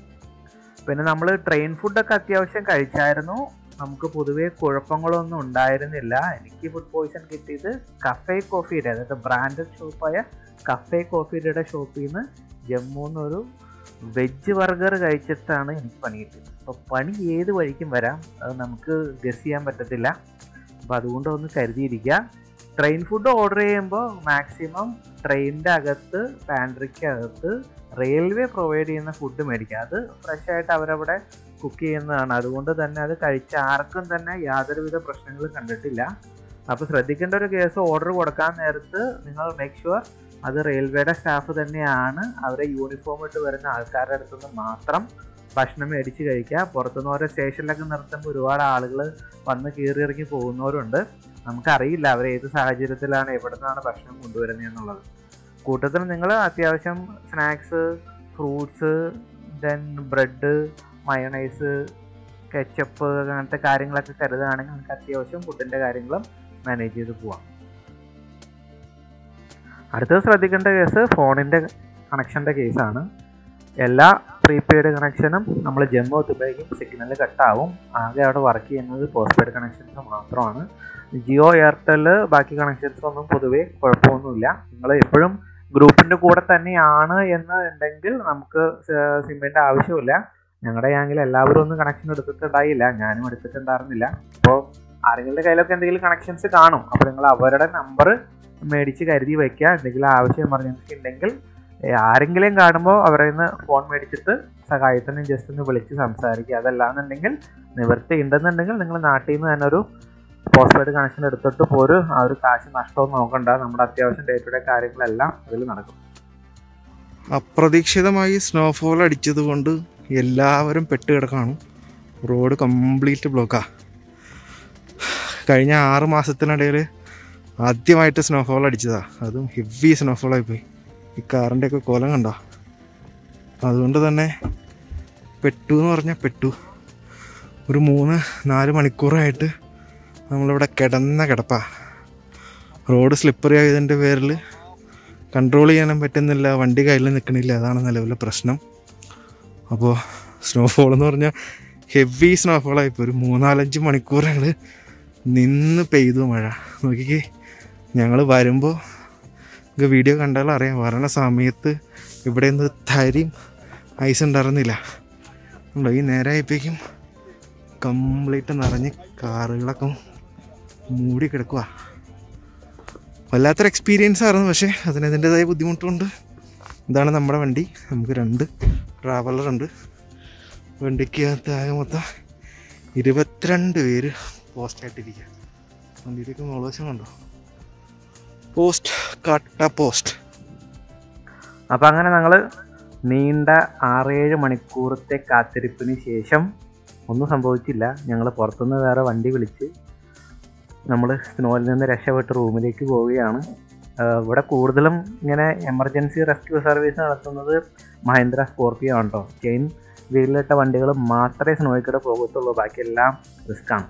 A: പിന്നെ നമ്മൾ ട്രെയിൻ ഫുഡൊക്കെ അത്യാവശ്യം കഴിച്ചായിരുന്നു നമുക്ക് പൊതുവേ കുഴപ്പങ്ങളൊന്നും ഉണ്ടായിരുന്നില്ല എനിക്ക് ഫുഡ് പോയ്സൺ കിട്ടിയത് കഫേ കോഫിയുടെ അതായത് ബ്രാൻഡഡ് ഷോപ്പായ കഫേ കോഫിയുടെ ഷോപ്പിൽ നിന്ന് ജമ്മു എന്നൊരു വെജ് ബർഗർ കഴിച്ചിട്ടാണ് എനിക്ക് പണി കിട്ടിയത് അപ്പോൾ പണി ഏത് വഴിക്കും വരാം അത് നമുക്ക് ഗസ് ചെയ്യാൻ പറ്റത്തില്ല അപ്പോൾ അതുകൊണ്ട് ഒന്ന് കരുതിയിരിക്കുക ട്രെയിൻ ഫുഡ് ഓർഡർ ചെയ്യുമ്പോൾ മാക്സിമം ട്രെയിനിൻ്റെ അകത്ത് പാൻട്രിക്ക് അകത്ത് റെയിൽവേ പ്രൊവൈഡ് ചെയ്യുന്ന ഫുഡ് മേടിക്കുക അത് ഫ്രഷ് ആയിട്ട് അവരവിടെ കുക്ക് ചെയ്യുന്നതാണ് അതുകൊണ്ട് തന്നെ അത് കഴിച്ച ആർക്കും തന്നെ യാതൊരുവിധ പ്രശ്നങ്ങളും കണ്ടിട്ടില്ല അപ്പോൾ ശ്രദ്ധിക്കേണ്ട ഒരു കേസ് ഓർഡർ കൊടുക്കാൻ നേരത്ത് നിങ്ങൾ മേക്ക് ഷുവർ അത് റെയിൽവേയുടെ സ്റ്റാഫ് തന്നെയാണ് അവരെ യൂണിഫോം ഇട്ട് വരുന്ന ആൾക്കാരുടെ അടുത്ത് നിന്ന് മാത്രം ഭക്ഷണം മേടിച്ച് കഴിക്കുക പുറത്തുനിന്ന് ഓരോ സ്റ്റേഷനിലൊക്കെ നിർത്തുമ്പോൾ ഒരുപാട് ആളുകൾ വന്ന് കീറി ഇറങ്ങി പോകുന്നവരുണ്ട് നമുക്കറിയില്ല അവർ ഏത് സാഹചര്യത്തിലാണ് എവിടെ നിന്നാണ് ഭക്ഷണം കൊണ്ടുവരുന്നത് എന്നുള്ളത് കൂട്ടത്തിൽ നിങ്ങൾ അത്യാവശ്യം snacks fruits then bread mayonnaise ketchup അങ്ങനത്തെ കാര്യങ്ങളൊക്കെ കരുതുകയാണെങ്കിൽ നിങ്ങൾക്ക് അത്യാവശ്യം ഫുഡിൻ്റെ കാര്യങ്ങളും മാനേജ് ചെയ്ത് പോവാം അടുത്തത് ശ്രദ്ധിക്കേണ്ട കേസ് ഫോണിൻ്റെ കണക്ഷൻ്റെ കേസാണ് എല്ലാ പ്രീപെയ്ഡ് കണക്ഷനും നമ്മൾ ജമ്മു എത്തുമ്പോഴേക്കും സിഗ്നൽ കട്ടാവും ആകെ അവിടെ വർക്ക് ചെയ്യുന്നത് പോസ്റ്റ് പെയ്ഡ് കണക്ഷൻസ് മാത്രമാണ് ജിയോ എയർടെൽ ബാക്കി കണക്ഷൻസ് ഒന്നും പൊതുവേ കുഴപ്പമൊന്നുമില്ല നിങ്ങൾ എപ്പോഴും ഗ്രൂപ്പിൻ്റെ കൂടെ തന്നെയാണ് എന്ന് ഉണ്ടെങ്കിൽ നമുക്ക് സിമ്മിൻ്റെ ആവശ്യമില്ല ഞങ്ങളുടെ ഗ്യാങ്ങിൽ എല്ലാവരും ഒന്നും കണക്ഷൻ എടുത്തിട്ടുണ്ടായില്ല ഞാനും എടുത്തിട്ടുണ്ടായിരുന്നില്ല അപ്പോൾ ആരെങ്കിലും കയ്യിലൊക്കെ എന്തെങ്കിലും കണക്ഷൻസ് കാണും അപ്പോൾ നിങ്ങൾ അവരുടെ നമ്പർ മേടിച്ച് കരുതി വയ്ക്കുക എന്തെങ്കിലും ആവശ്യം എമർജൻസി ഉണ്ടെങ്കിൽ ഏ, ആരെങ്കിലും കാണുമ്പോൾ അവരെ നിന്ന് ഫോൺ മേടിച്ചിട്ട് സഹായത്തിന് ജസ്റ്റ് ഒന്ന് വിളിച്ച് സംസാരിക്കുക അതല്ലാന്നുണ്ടെങ്കിൽ നിവൃത്തി ഉണ്ടെന്നുണ്ടെങ്കിൽ നിങ്ങൾ നാട്ടിൽ നിന്ന് തന്നെ ഒരു പോസ്റ്റ് പെയ്ഡ് കണക്ഷൻ എടുത്തിട്ട് പോരും ആ ഒരു കാശ് നഷ്ടമൊന്നും നോക്കണ്ട നമ്മുടെ അത്യാവശ്യം ഡേ ടു ഡേ കാര്യങ്ങളെല്ലാം അതിൽ നടക്കും
B: അപ്രതീക്ഷിതമായി സ്നോഫോൾ അടിച്ചത് കൊണ്ട് എല്ലാവരും പെട്ട് കിടക്കാണ് റോഡ് കംപ്ലീറ്റ് ബ്ലോക്കാ കഴിഞ്ഞ ആറ് മാസത്തിനിടയിൽ ആദ്യമായിട്ട് സ്നോഫോൾ അടിച്ചതാ അതും ഹെവി സ്നോഫോളായി പോയി ഈ കാറിൻ്റെ ഒക്കെ കോലം കണ്ടോ അതുകൊണ്ട് തന്നെ പെട്ടു എന്ന് പറഞ്ഞാൽ പെട്ടു ഒരു മൂന്ന് നാല് മണിക്കൂറായിട്ട് നമ്മളിവിടെ കിടന്ന കിടപ്പാ റോഡ് സ്ലിപ്പറി ആയതിൻ്റെ പേരിൽ കൺട്രോൾ ചെയ്യാനും പറ്റുന്നില്ല വണ്ടി കയ്യിൽ നിൽക്കണില്ല അതാണ് നിലവിലെ പ്രശ്നം അപ്പോൾ സ്നോഫോൾ എന്ന് പറഞ്ഞാൽ ഹെവി സ്നോഫോളായിപ്പോൾ ഒരു മൂന്നാലഞ്ച് മണിക്കൂർ ഞങ്ങൾ നിന്ന് പെയ്തു മഴ നോക്കിക്കേ ഞങ്ങൾ വരുമ്പോൾ നിങ്ങൾക്ക് വീഡിയോ കണ്ടാൽ അറിയാം വരണ സമയത്ത് ഇവിടെ നിന്ന് തരിയും ഐസ് ഉണ്ടായിരുന്നില്ല ഉണ്ടോ ഈ നേരമായപ്പോഴേക്കും കംപ്ലീറ്റ് നിറഞ്ഞ് കാറുകളൊക്കെ മൂടി കിടക്കുക വല്ലാത്തൊരു എക്സ്പീരിയൻസ് ആയിരുന്നു പക്ഷേ അതിന് അതിൻ്റെതായ ബുദ്ധിമുട്ടുണ്ട് ഇതാണ് നമ്മുടെ വണ്ടി നമുക്ക് രണ്ട് ട്രാവലർ ഉണ്ട് വണ്ടിക്കകത്ത് ആകെ മൊത്തം ഇരുപത്തിരണ്ട് പേര് പോസ്റ്റായിട്ടിരിക്കുക വണ്ടിയിലേക്ക് മുളവശം കണ്ടോ പോസ്റ്റ് കട്ട പോസ്റ്റ്
A: അപ്പോൾ അങ്ങനെ ഞങ്ങൾ നീണ്ട ആറേഴ് മണിക്കൂറത്തെ കാത്തിരിപ്പിന് ശേഷം ഒന്നും സംഭവിച്ചില്ല ഞങ്ങൾ പുറത്തുനിന്ന് വേറെ വണ്ടി വിളിച്ച് നമ്മൾ സ്നോയിൽ നിന്ന് രക്ഷപ്പെട്ട് റൂമിലേക്ക് പോവുകയാണ് ആഹ് ഇവിടെ കൂടുതലും ഇങ്ങനെ എമർജൻസി റെസ്ക്യൂ സർവീസ് നടത്തുന്നത് മഹേന്ദ്ര സ്കോർപ്പിയോ ആണ് കേട്ടോ ചെയിൻ വീലിലിട്ട വണ്ടികൾ മാത്രമേ സ്നോയിൽ കൂടെ പോകത്തുള്ളൂ ബാക്കിയെല്ലാം റിസ്ക്കാണ്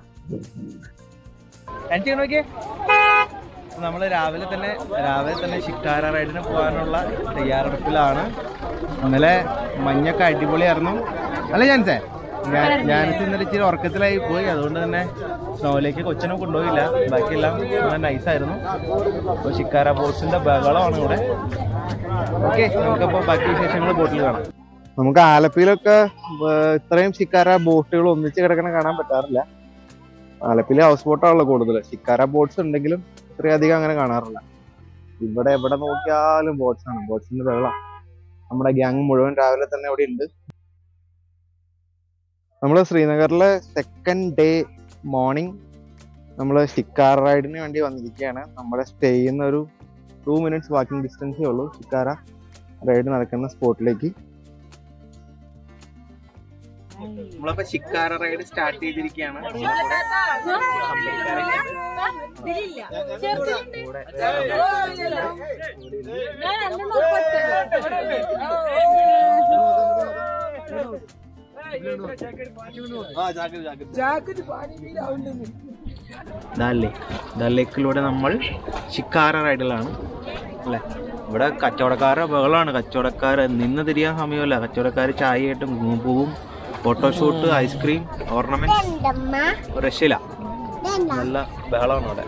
B: നമ്മൾ രാവിലെ തന്നെ രാവിലെ തന്നെ ഷിക്കാര റൈഡിന് പോകാനുള്ള തയ്യാറെടുപ്പിലാണ് ഇന്നലെ മഞ്ഞൊക്കെ അടിപൊളിയായിരുന്നു അല്ലേ ജാൻസേ ഞാൻ ഞാനിത് ഇന്നലെ ഇച്ചിരി ഉറക്കത്തിലായി പോയി അതുകൊണ്ട് തന്നെ സ്നോയിലേക്ക് കൊച്ചിനെ കൊണ്ടുപോയില്ല ബാക്കിയെല്ലാം നൈസായിരുന്നു അപ്പോൾ ഷിക്കാര ബോട്ട്സിന്റെ ബഹളമാണ് ഇവിടെ ഓക്കെ നമുക്കപ്പോൾ ബാക്കി വിശേഷങ്ങൾ ബോട്ടിൽ കാണാം നമുക്ക് ആലപ്പിയിലൊക്കെ ഏർ, ഇത്രയും ഷിക്കാര ബോട്ടുകൾ ഒന്നിച്ച് കിടക്കണ കാണാൻ പറ്റാറില്ല ആലപ്പിയിൽ ഹൗസ് ബോട്ടാണല്ലോ കൂടുതൽ ഷിക്കാര ബോട്ട്സ് ഉണ്ടെങ്കിലും ഇത്രയും അധികം അങ്ങനെ കാണാറില്ല ഇവിടെ എവിടെ നോക്കിയാലും ബോട്ട്സ് ആണ് ബോട്ട്സിന്റെ ബഹളം നമ്മുടെ ഗ്യാങ് മുഴുവൻ രാവിലെ തന്നെ അവിടെ ഉണ്ട് നമ്മൾ ശ്രീനഗറിലെ സെക്കൻഡ് ഡേ മോർണിംഗ് നമ്മൾ ഷിക്കാര റൈഡിന് വേണ്ടി വന്നിരിക്കുകയാണ് നമ്മുടെ സ്റ്റേ ചെയ്യുന്ന ഒരു ടു മിനിറ്റ്സ് വാക്കിംഗ് ഡിസ്റ്റൻസേ ഉള്ളൂ ഷിക്കാര റൈഡ് നടക്കുന്ന സ്പോട്ടിലേക്ക് നമ്മളിപ്പോ ഷിക്കാര റൈഡ് സ്റ്റാർട്ട് ചെയ്തിരിക്കുകയാണ് ദാൽ ലേക്ക് ദാൽ ലേക്കിലൂടെ നമ്മൾ ഷിക്കാര റൈഡിലാണ് അല്ലേ ഇവിടെ കച്ചവടക്കാരുടെ ബഹളമാണ് കച്ചവടക്കാർ നിന്ന് തിരിയാൻ സമയമല്ല കച്ചവടക്കാർ ചായയായിട്ടും പോവും ഫോട്ടോഷൂട്ട് ഐസ്ക്രീം ഓർണമെന്റ് രക്ഷയില്ല നല്ല ബഹളമാണ് അവിടെ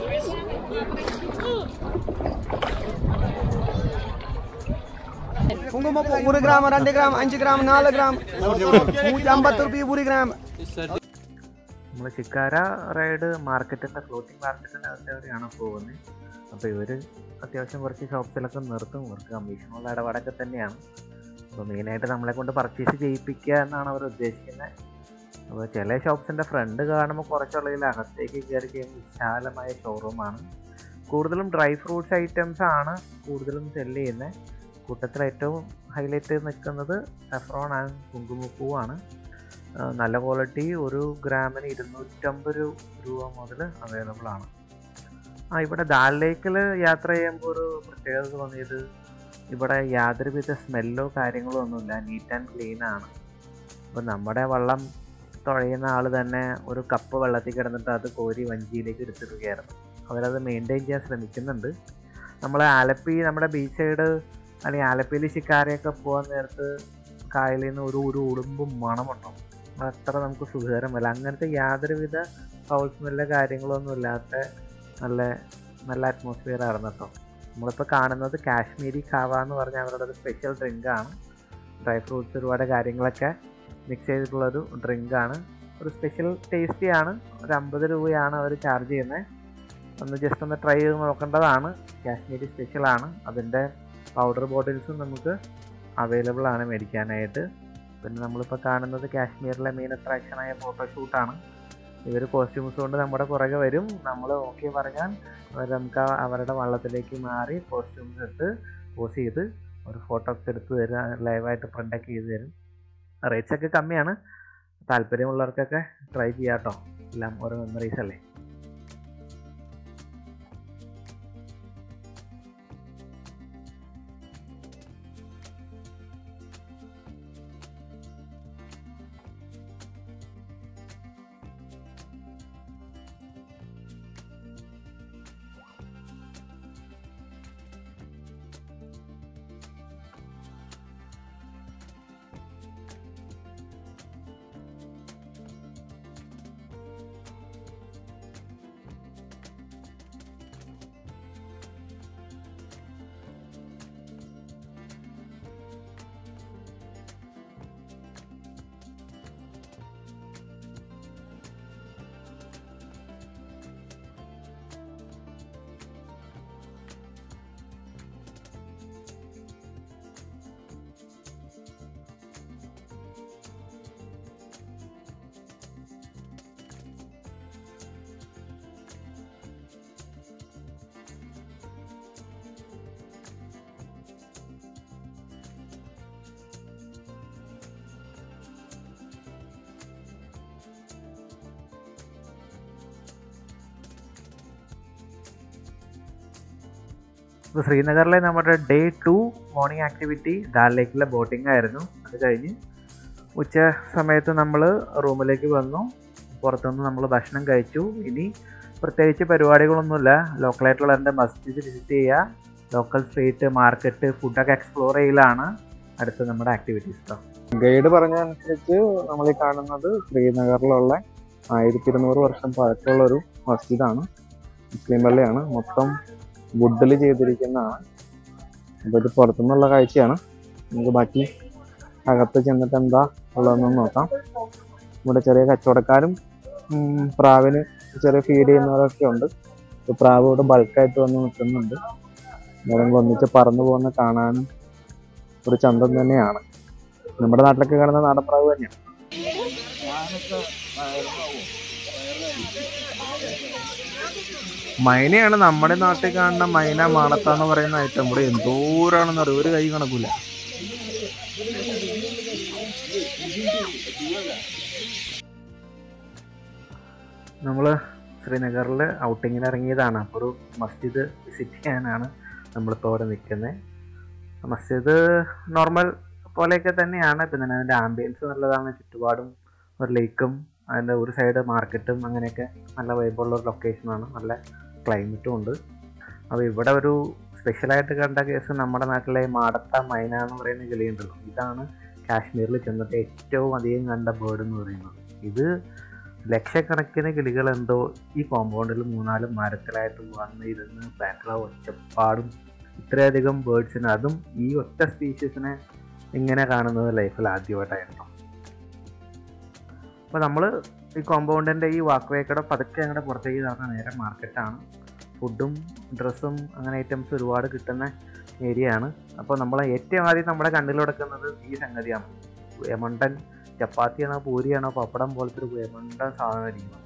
E: കുങ്കുമപ്പൂ ഒരു ഗ്രാം രണ്ട് ഗ്രാം അഞ്ച് ഗ്രാം നാല് ഗ്രാം നൂറ്റി അമ്പത്തി റുപ്യ ഒരു ഗ്രാം
A: നമ്മൾ ഷിക്കാര റൈഡ് മാർക്കറ്റിൻ്റെ ഫ്ലോട്ടിംഗ് മാർക്കറ്റിൻ്റെ അകത്തേടെയാണ് പോകുന്നത് അപ്പോൾ ഇവർ അത്യാവശ്യം കുറച്ച് ഷോപ്സിലൊക്കെ നിർത്തും ഇവർക്ക് കമ്മീഷനുള്ള ഇടപാടൊക്കെ തന്നെയാണ് അപ്പോൾ മെയിനായിട്ട് നമ്മളെ കൊണ്ട് പർച്ചേസ് ചെയ്യിപ്പിക്കുക എന്നാണ് അവർ ഉദ്ദേശിക്കുന്നത് അപ്പോൾ ചില ഷോപ്സിൻ്റെ ഫ്രണ്ട് കാണുമ്പോൾ കുറച്ചുള്ളിൽ അകത്തേക്ക് കയറി കഴിയുമ്പോൾ വിശാലമായ ഷോറൂമാണ് കൂടുതലും ഡ്രൈ ഫ്രൂട്ട്സ് ഐറ്റംസ് ആണ് കൂടുതലും സെല്ല് ചെയ്യുന്നത് കൂട്ടത്തിൽ ഏറ്റവും ഹൈലൈറ്റ് നിൽക്കുന്നത് സഫ്രോൺ ആൻഡ് കുങ്കുമപ്പൂവാണ് ആ, നല്ല ക്വാളിറ്റി ഒരു ഗ്രാമിന് ഇരുന്നൂറ്റമ്പത് രു- രൂപ മുതൽ അവൈലബിൾ ആണ് ആ ഇവിടെ ദാൽ ലേക്കിൽ യാത്ര ചെയ്യുമ്പോൾ ഒരു പ്രത്യേകത തോന്നിയത് ഇവിടെ യാതൊരുവിധ സ്മെല്ലോ കാര്യങ്ങളോ ഒന്നുമില്ല നീറ്റ് ആൻഡ് ക്ലീൻ ആണ് അപ്പോൾ നമ്മുടെ വള്ളം തുഴയുന്ന ആൾ തന്നെ ഒരു കപ്പ് വെള്ളത്തിൽ കിടന്നിട്ട് അത് കോരി വഞ്ചിയിലേക്ക് എടുത്തിടുകയായിരുന്നു അവരത് മെയിൻറ്റെയിൻ ചെയ്യാൻ ശ്രമിക്കുന്നുണ്ട് നമ്മൾ ആലപ്പി നമ്മുടെ ബീച്ച് സൈഡ് അല്ലെങ്കിൽ ആലപ്പിയിൽ ശിക്കാരയൊക്കെ പോകാൻ നേരത്ത് കായലിൽ നിന്ന് ഒരു ഒരു ഉടുമ്പും മണമുണ്ടാവും അത്ര നമുക്ക് സുഖകരമല്ല അങ്ങനത്തെ യാതൊരുവിധ ഫൗൾ സ്മെല്ലോ കാര്യങ്ങളൊന്നും ഇല്ലാത്ത നല്ല നല്ല അറ്റ്മോസ്ഫിയർ ആയിരുന്നു കേട്ടോ നമ്മളിപ്പോൾ കാണുന്നത് കാശ്മീരി കാവ എന്ന് പറഞ്ഞ അവരുടെ ഒരു സ്പെഷ്യൽ ഡ്രിങ്കാണ് ഡ്രൈ ഫ്രൂട്ട്സ് ഒരുപാട് കാര്യങ്ങളൊക്കെ മിക്സ് ചെയ്തിട്ടുള്ളൊരു ഡ്രിങ്കാണ് ഒരു സ്പെഷ്യൽ ടേസ്റ്റിയാണ് ഒരു അമ്പത് രൂപയാണ് അവർ ചാർജ് ചെയ്യുന്നത് ഒന്ന് ജസ്റ്റ് ഒന്ന് ട്രൈ ചെയ്ത് നോക്കേണ്ടതാണ് കാശ്മീരി സ്പെഷ്യലാണ് അതിൻ്റെ പൗഡർ ബോട്ടിൽസും നമുക്ക് അവൈലബിൾ ആണ് മേടിക്കാനായിട്ട് പിന്നെ നമ്മളിപ്പോൾ കാണുന്നത് കാശ്മീരിലെ മെയിൻ അട്രാക്ഷനായ ഫോട്ടോഷൂട്ടാണ് ഇവർ കോസ്റ്റ്യൂംസ് കൊണ്ട് നമ്മുടെ പുറകെ വരും നമ്മൾ ഓക്കെ പറഞ്ഞാൽ അവർ നമുക്ക് ആ അവരുടെ വള്ളത്തിലേക്ക് മാറി കോസ്റ്റ്യൂംസ് ഇട്ട് പോസ് ചെയ്ത് ഒരു ഫോട്ടോ ഒക്കെ എടുത്ത് തരും ലൈവായിട്ട് പ്രിൻ്റൊക്കെ ചെയ്ത് തരും റേറ്റ്സ് ഒക്കെ കമ്മിയാണ് താല്പര്യമുള്ളവർക്കൊക്കെ ട്രൈ ചെയ്യാം കേട്ടോ എല്ലാം ഓരോ മെമ്മറീസ് അല്ലേ ഇപ്പോൾ ശ്രീനഗറിലെ നമ്മുടെ day two morning activity Dal ലേക്കിലെ ബോട്ടിംഗ് ആയിരുന്നു അത് കഴിഞ്ഞ് ഉച്ച സമയത്ത് നമ്മൾ റൂമിലേക്ക് വന്നു പുറത്തുനിന്ന് നമ്മൾ ഭക്ഷണം കഴിച്ചു ഇനി പ്രത്യേകിച്ച് പരിപാടികളൊന്നുമില്ല ലോക്കലായിട്ടുള്ള എൻ്റെ മസ്ജിദ് വിസിറ്റ് ചെയ്യുക ലോക്കൽ സ്ട്രീറ്റ് മാർക്കറ്റ് ഫുഡൊക്കെ എക്സ്പ്ലോർ ചെയ്യലാണ് അടുത്ത നമ്മുടെ ആക്ടിവിറ്റീസ് കേട്ടോ
C: ഗൈഡ് പറഞ്ഞതനുസരിച്ച് നമ്മൾ ഈ കാണുന്നത് ശ്രീനഗറിലുള്ള ആയിരത്തി ഇരുന്നൂറ് വർഷം പഴക്കമുള്ള ഒരു മസ്ജിദാണ് മുസ്ലിം പള്ളിയാണ് മൊത്തം വുഡിൽ ചെയ്തിരിക്കുന്നതാണ് അപ്പോൾ ഇത് പുറത്തുനിന്നുള്ള കാഴ്ചയാണ് നമുക്ക് ബാക്കി അകത്ത് ചെന്നിട്ട് എന്താ ഉള്ളതെന്ന് നോക്കാം ഇവിടെ ചെറിയ കച്ചവടക്കാരും ഉം, പ്രാവിന് ചെറിയ ഫീഡ് ചെയ്യുന്നവരൊക്കെ ഉണ്ട് ഇപ്പൊ പ്രാവ് ഇവിടെ ബൾക്കായിട്ട് വന്ന് നിൽക്കുന്നുണ്ട് ഏതെങ്കിലും ഒന്നിച്ച് പറന്നു പോകുന്ന കാണാനും ഒരു ചന്തം തന്നെയാണ് നമ്മുടെ നാട്ടിലൊക്കെ കാണുന്ന നാടൻ പ്രാവ് തന്നെയാണ്
B: മൈനയാണ് നമ്മുടെ നാട്ടിൽ കാണുന്ന മൈന മാളത്ത എന്ന് പറയുന്ന ഐറ്റം ഇവിടെ എന്തോരാണെന്ന് അറിയാം ഒരു കൈ കണക്കൂല
A: നമ്മൾ ശ്രീനഗറിൽ ഔട്ടിങ്ങിന് ഇറങ്ങിയതാണ് അപ്പോൾ ഒരു മസ്ജിദ് വിസിറ്റ് ചെയ്യാനാണ് നമ്മളിപ്പോൾ അവിടെ നിൽക്കുന്നത് മസ്ജിദ് നോർമൽ പോലെയൊക്കെ തന്നെയാണ് പിന്നെ അതിൻ്റെ ആംബിയൻസ് നല്ലതാണ് ചുറ്റുപാടും ഒരു ലേക്കും അതിൻ്റെ ഒരു സൈഡ് മാർക്കറ്റും അങ്ങനെയൊക്കെ നല്ല വൈബുള്ള ഒരു ലൊക്കേഷനാണ് നല്ല ക്ലൈമറ്റും ഉണ്ട് അപ്പോൾ ഇവിടെ ഒരു സ്പെഷ്യലായിട്ട് കണ്ട കേസ് നമ്മുടെ നാട്ടിലെ മാടത്ത മൈന എന്ന് പറയുന്ന കിളിയുണ്ടല്ലോ ഇതാണ് കാശ്മീരിൽ ചെന്നിട്ട് ഏറ്റവും അധികം കണ്ട ബേർഡ് എന്ന് പറയുന്നത് ഇത് ലക്ഷക്കണക്കിന് കിളികൾ എന്തോ ഈ കോമ്പൗണ്ടിൽ മൂന്നാലും മരത്തിലായിട്ട് വന്ന് ഇരുന്ന് ബാക്കിലെ ഒച്ചപ്പാടും ഇത്രയധികം ബേർഡ്സിന് അതും ഈ ഒറ്റ സ്പീഷീസിനെ ഇങ്ങനെ കാണുന്നത് ലൈഫിൽ ആദ്യമായിട്ടായിരുന്നു അപ്പോൾ നമ്മൾ ഈ കോമ്പൗണ്ടിൻ്റെ ഈ വാക്വേക്കടെ പതുക്കെ അങ്ങോട്ട് പുറത്തേക്ക് നടന്ന നേരെ മാർക്കറ്റാണ് ഫുഡും ഡ്രസ്സും അങ്ങനെ ഐറ്റംസ് ഒരുപാട് കിട്ടുന്ന ഏരിയ ആണ് അപ്പോൾ നമ്മൾ ഏറ്റവും ആദ്യം നമ്മുടെ കണ്ണിൽ കൊടുക്കുന്നത് ഈ സംഗതിയാണ് യമണ്ടൻ ചപ്പാത്തിയാണോ പൂരിയാണോ പപ്പടം പോലത്തെ ഒരു യമണ്ടൻ സാധനമായിരിക്കും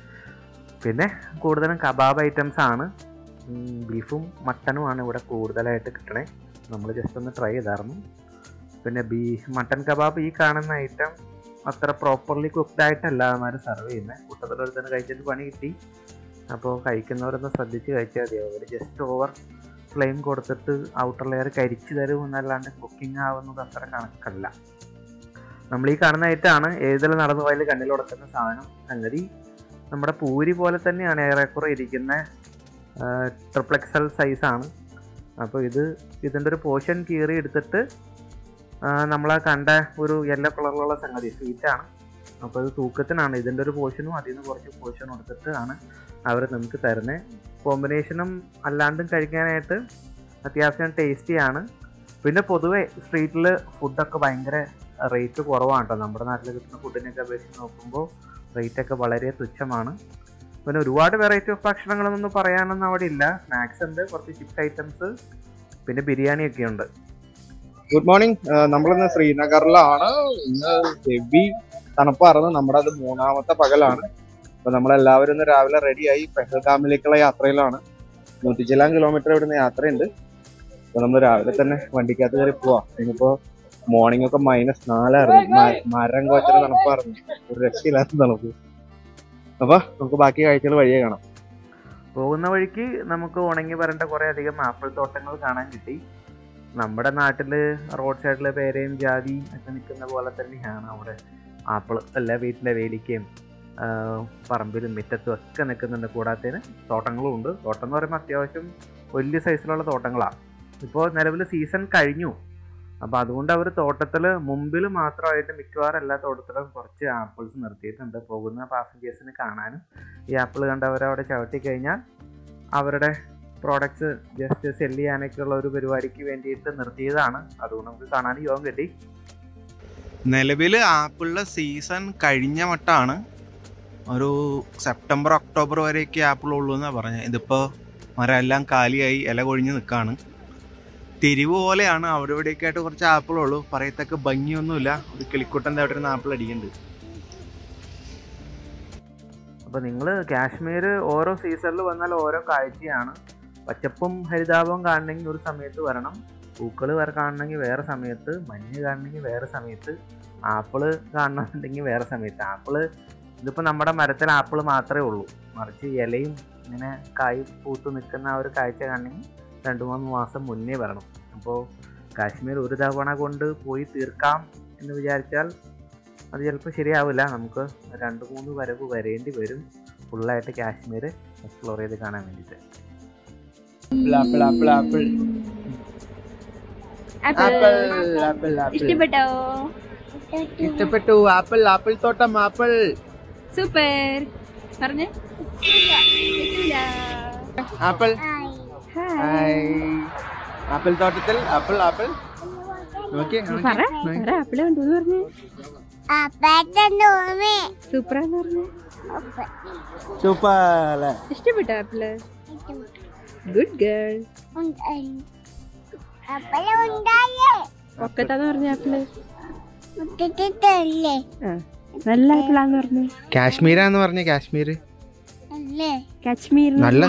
A: പിന്നെ കൂടുതലും കബാബ് ഐറ്റംസ് ആണ് ഉം, ബീഫും മട്ടനുമാണ് ഇവിടെ കൂടുതലായിട്ട് കിട്ടണേ നമ്മൾ ജസ്റ്റ് ഒന്ന് ട്രൈ ചെയ്തായിരുന്നു പിന്നെ ബീ മട്ടൻ കബാബ് ഈ കാണുന്ന ഐറ്റം അത്ര പ്രോപ്പർലി കുക്ക്ഡ് ആയിട്ടല്ല അവന്മാർ സെർവ് ചെയ്യുന്നത് കൂട്ടത്തിലൊരുത്തന്നെ കഴിച്ചിട്ട് പണി കിട്ടി അപ്പോൾ കഴിക്കുന്നവരൊന്ന് ശ്രദ്ധിച്ച് കഴിച്ചാൽ മതി അവർ ജസ്റ്റ് ഓവർ ഫ്ലെയിം കൊടുത്തിട്ട് ഔട്ടർ ലെയർ കരിച്ചു തരും എന്നല്ലാണ്ട് കുക്കിംഗ് ആവുന്നത് അത്ര കണക്കല്ല നമ്മൾ ഈ കാണുന്ന ഐറ്റാണ് ഏതിൽ നടന്നു പോയാൽ കണ്ണിൽ കൊടുക്കുന്ന സാധനം സംഗതി നമ്മുടെ പൂരി പോലെ തന്നെയാണ് ഏറെക്കുറെ ഇരിക്കുന്ന ട്രിപ്ലക്സൽ സൈസാണ് അപ്പോൾ ഇത് ഇതിൻ്റെ ഒരു പോർഷൻ കീറി എടുത്തിട്ട് നമ്മൾ കണ്ട ഒരു യെല്ലോ കളറിലുള്ള സംഗതി സ്വീറ്റാണ് അപ്പോൾ ഇത് തൂക്കത്തിനാണ് ഇതിൻ്റെ ഒരു പോർഷനും അതിൽ നിന്ന് കുറച്ച് പോർഷനും എടുത്തിട്ട് ആണ് അവർ നമുക്ക് തരുന്നത് കോമ്പിനേഷനും അല്ലാണ്ടും കഴിക്കാനായിട്ട് അത്യാവശ്യം ടേസ്റ്റിയാണ് പിന്നെ പൊതുവെ സ്ട്രീറ്റിൽ ഫുഡൊക്കെ ഭയങ്കര റേറ്റ് കുറവാണ് കേട്ടോ നമ്മുടെ നാട്ടിൽ കിട്ടുന്ന ഫുഡിനൊക്കെ അപേക്ഷിച്ച് നോക്കുമ്പോൾ റേറ്റൊക്കെ വളരെ തുച്ഛമാണ് പിന്നെ ഒരുപാട് വെറൈറ്റി ഓഫ് ഭക്ഷണങ്ങളൊന്നും പറയാനൊന്നും അവിടെ ഇല്ല സ്നാക്സ് ഉണ്ട് കുറച്ച് ചിപ്സ് ഐറ്റംസ് പിന്നെ ബിരിയാണിയൊക്കെ ഉണ്ട്
C: ഗുഡ് മോർണിംഗ് നമ്മളിന്ന് ശ്രീനഗറിലാണ് ഇന്ന് ഹെവി തണുപ്പായിരുന്നു നമ്മുടെ അത് മൂന്നാമത്തെ പകലാണ് അപ്പൊ നമ്മളെല്ലാവരും ഇന്ന് രാവിലെ റെഡിയായി പെഹൽഗാമിലേക്കുള്ള യാത്രയിലാണ് നൂറ്റി ചിലാം കിലോമീറ്റർ ഇവിടുന്ന് യാത്രയുണ്ട് അപ്പൊ നമ്മൾ രാവിലെ തന്നെ വണ്ടിക്കകത്ത് കയറി പോവാം ഇന്നിപ്പോ മോർണിംഗ് ഒക്കെ മൈനസ് നാലായിരുന്നു മ- മരം കോച്ചറ തണുപ്പായിരുന്നു ഒരു രക്ഷയില്ലാത്ത തണുപ്പ് അപ്പൊ നമുക്ക് ബാക്കി കാഴ്ചകൾ വഴിയെ കാണാം
A: പോകുന്ന വഴിക്ക് നമുക്ക് ഉണങ്ങി വരേണ്ട കുറേ അധികം ആപ്പിൾ തോട്ടങ്ങൾ കാണാൻ കിട്ടി നമ്മുടെ നാട്ടിൽ റോഡ് സൈഡിൽ പേരയും ജാതിയും ഒക്കെ നിൽക്കുന്ന പോലെ തന്നെയാണ് അവിടെ ആപ്പിൾ എല്ലാ വീട്ടിലെ വേലിക്കയും ആ, പറമ്പിലും മുറ്റത്തും ഒക്കെ നിൽക്കുന്നുണ്ട് കൂടാത്തതിന് തോട്ടങ്ങളും ഉണ്ട് തോട്ടം എന്ന് പറയുമ്പോൾ അത്യാവശ്യം വലിയ സൈസിലുള്ള തോട്ടങ്ങളാണ് ഇപ്പോൾ നിലവിൽ സീസൺ കഴിഞ്ഞു അപ്പോൾ അതുകൊണ്ട് അവർ തോട്ടത്തിൽ മുമ്പിൽ മാത്രമായിട്ട് മിക്കവാറും എല്ലാ തോട്ടത്തിലും കുറച്ച് ആപ്പിൾസ് നിർത്തിയിട്ടുണ്ട് പോകുന്ന പാസഞ്ചേഴ്സിന് കാണാനും ഈ ആപ്പിൾ കണ്ടവർ അവിടെ ചവിട്ടി കഴിഞ്ഞാൽ അവരുടെ പ്രോഡക്ട്സ് ജസ്റ്റ് സെല് ചെയ്യാനൊക്കെ ഉള്ള ഒരു പരിപാടിക്ക് വേണ്ടിയിട്ട് നിർത്തിയതാണ് അതുകൊണ്ട് നമുക്ക് കാണാൻ യോഗം കിട്ടി
B: നിലവിൽ ആപ്പിളിൻ്റെ സീസൺ കഴിഞ്ഞ മട്ടാണ് ഒരു സെപ്റ്റംബർ ഒക്ടോബർ വരെയൊക്കെ ആപ്പിൾ ഉള്ളൂ എന്നാണ് പറഞ്ഞത് ഇതിപ്പോൾ മരം എല്ലാം കാലിയായി ഇല കൊഴിഞ്ഞ് നിൽക്കുകയാണ് തിരിവ് പോലെയാണ് അവിടെ ഇവിടെയൊക്കെ ആയിട്ട് കുറച്ച് ആപ്പിളുള്ളൂ പറയത്തക്ക ഭംഗിയൊന്നുമില്ല ഒരു കിളിക്കുട്ടൻ്റെ അവിടെ നിന്ന് ആപ്പിൾ അടിക്കുന്നുണ്ട്
A: അപ്പോൾ നിങ്ങൾ കാശ്മീർ ഓരോ സീസണിൽ വന്നാൽ ഓരോ കാഴ്ചയാണ് പച്ചപ്പും ഹരിതാപവും കാണണമെങ്കിൽ ഒരു സമയത്ത് വരണം പൂക്കൾ വേറെ കാണണമെങ്കിൽ വേറെ സമയത്ത് മഞ്ഞ് കാണണമെങ്കിൽ വേറെ സമയത്ത് ആപ്പിള് കാണണമെന്നുണ്ടെങ്കിൽ വേറെ സമയത്ത് ആപ്പിള് ഇതിപ്പോൾ നമ്മുടെ മരത്തിൽ ആപ്പിൾ മാത്രമേ ഉള്ളൂ മറിച്ച് ഇലയും ഇങ്ങനെ കായ് പൂത്ത് നിൽക്കുന്ന ആ ഒരു കാഴ്ച കാണണമെങ്കിൽ രണ്ട് മൂന്ന് മാസം മുന്നേ വരണം അപ്പോൾ കാശ്മീർ ഒരു തവണ കൊണ്ട് പോയി തീർക്കാം എന്ന് വിചാരിച്ചാൽ അത് ചിലപ്പോൾ ശരിയാവില്ല നമുക്ക് രണ്ട് മൂന്ന് വരവ് വരേണ്ടി വരും ഫുള്ളായിട്ട് കാശ്മീർ എക്സ്പ്ലോർ ചെയ്ത് കാണാൻ വേണ്ടിയിട്ട്
E: apple apple apple apple apple apple
D: ഇഷ്ടപ്പെട്ടോ
E: ഇഷ്ടപ്പെട്ടു ആപ്പിൾ ആപ്പിൾ തോട്ടം ആപ്പിൾ
D: സൂപ്പർ പറഞ്ഞേ
E: ആപ്പിൾ ഹായ് ആപ്പിൾ തോട്ടത്തിൽ ആപ്പിൾ ആപ്പിൾ നോക്കി
D: പറ പറ ആപ്പിള് കണ്ടു പറഞ്ഞേ സൂപ്പറാന്ന് പറഞ്ഞേ
E: സൂപ്പർ
D: ഇഷ്ടപ്പെട്ടോ ആപ്പിള് ഗുഡ് ഗേൾ ഒക്കത്താന്ന് പറഞ്ഞ ആപ്പിള് ആ നല്ല ആപ്പിളാന്ന് പറഞ്ഞു
E: കാശ്മീരാന്ന് പറഞ്ഞ കാശ്മീർ
D: കാശ്മീർ
E: നല്ല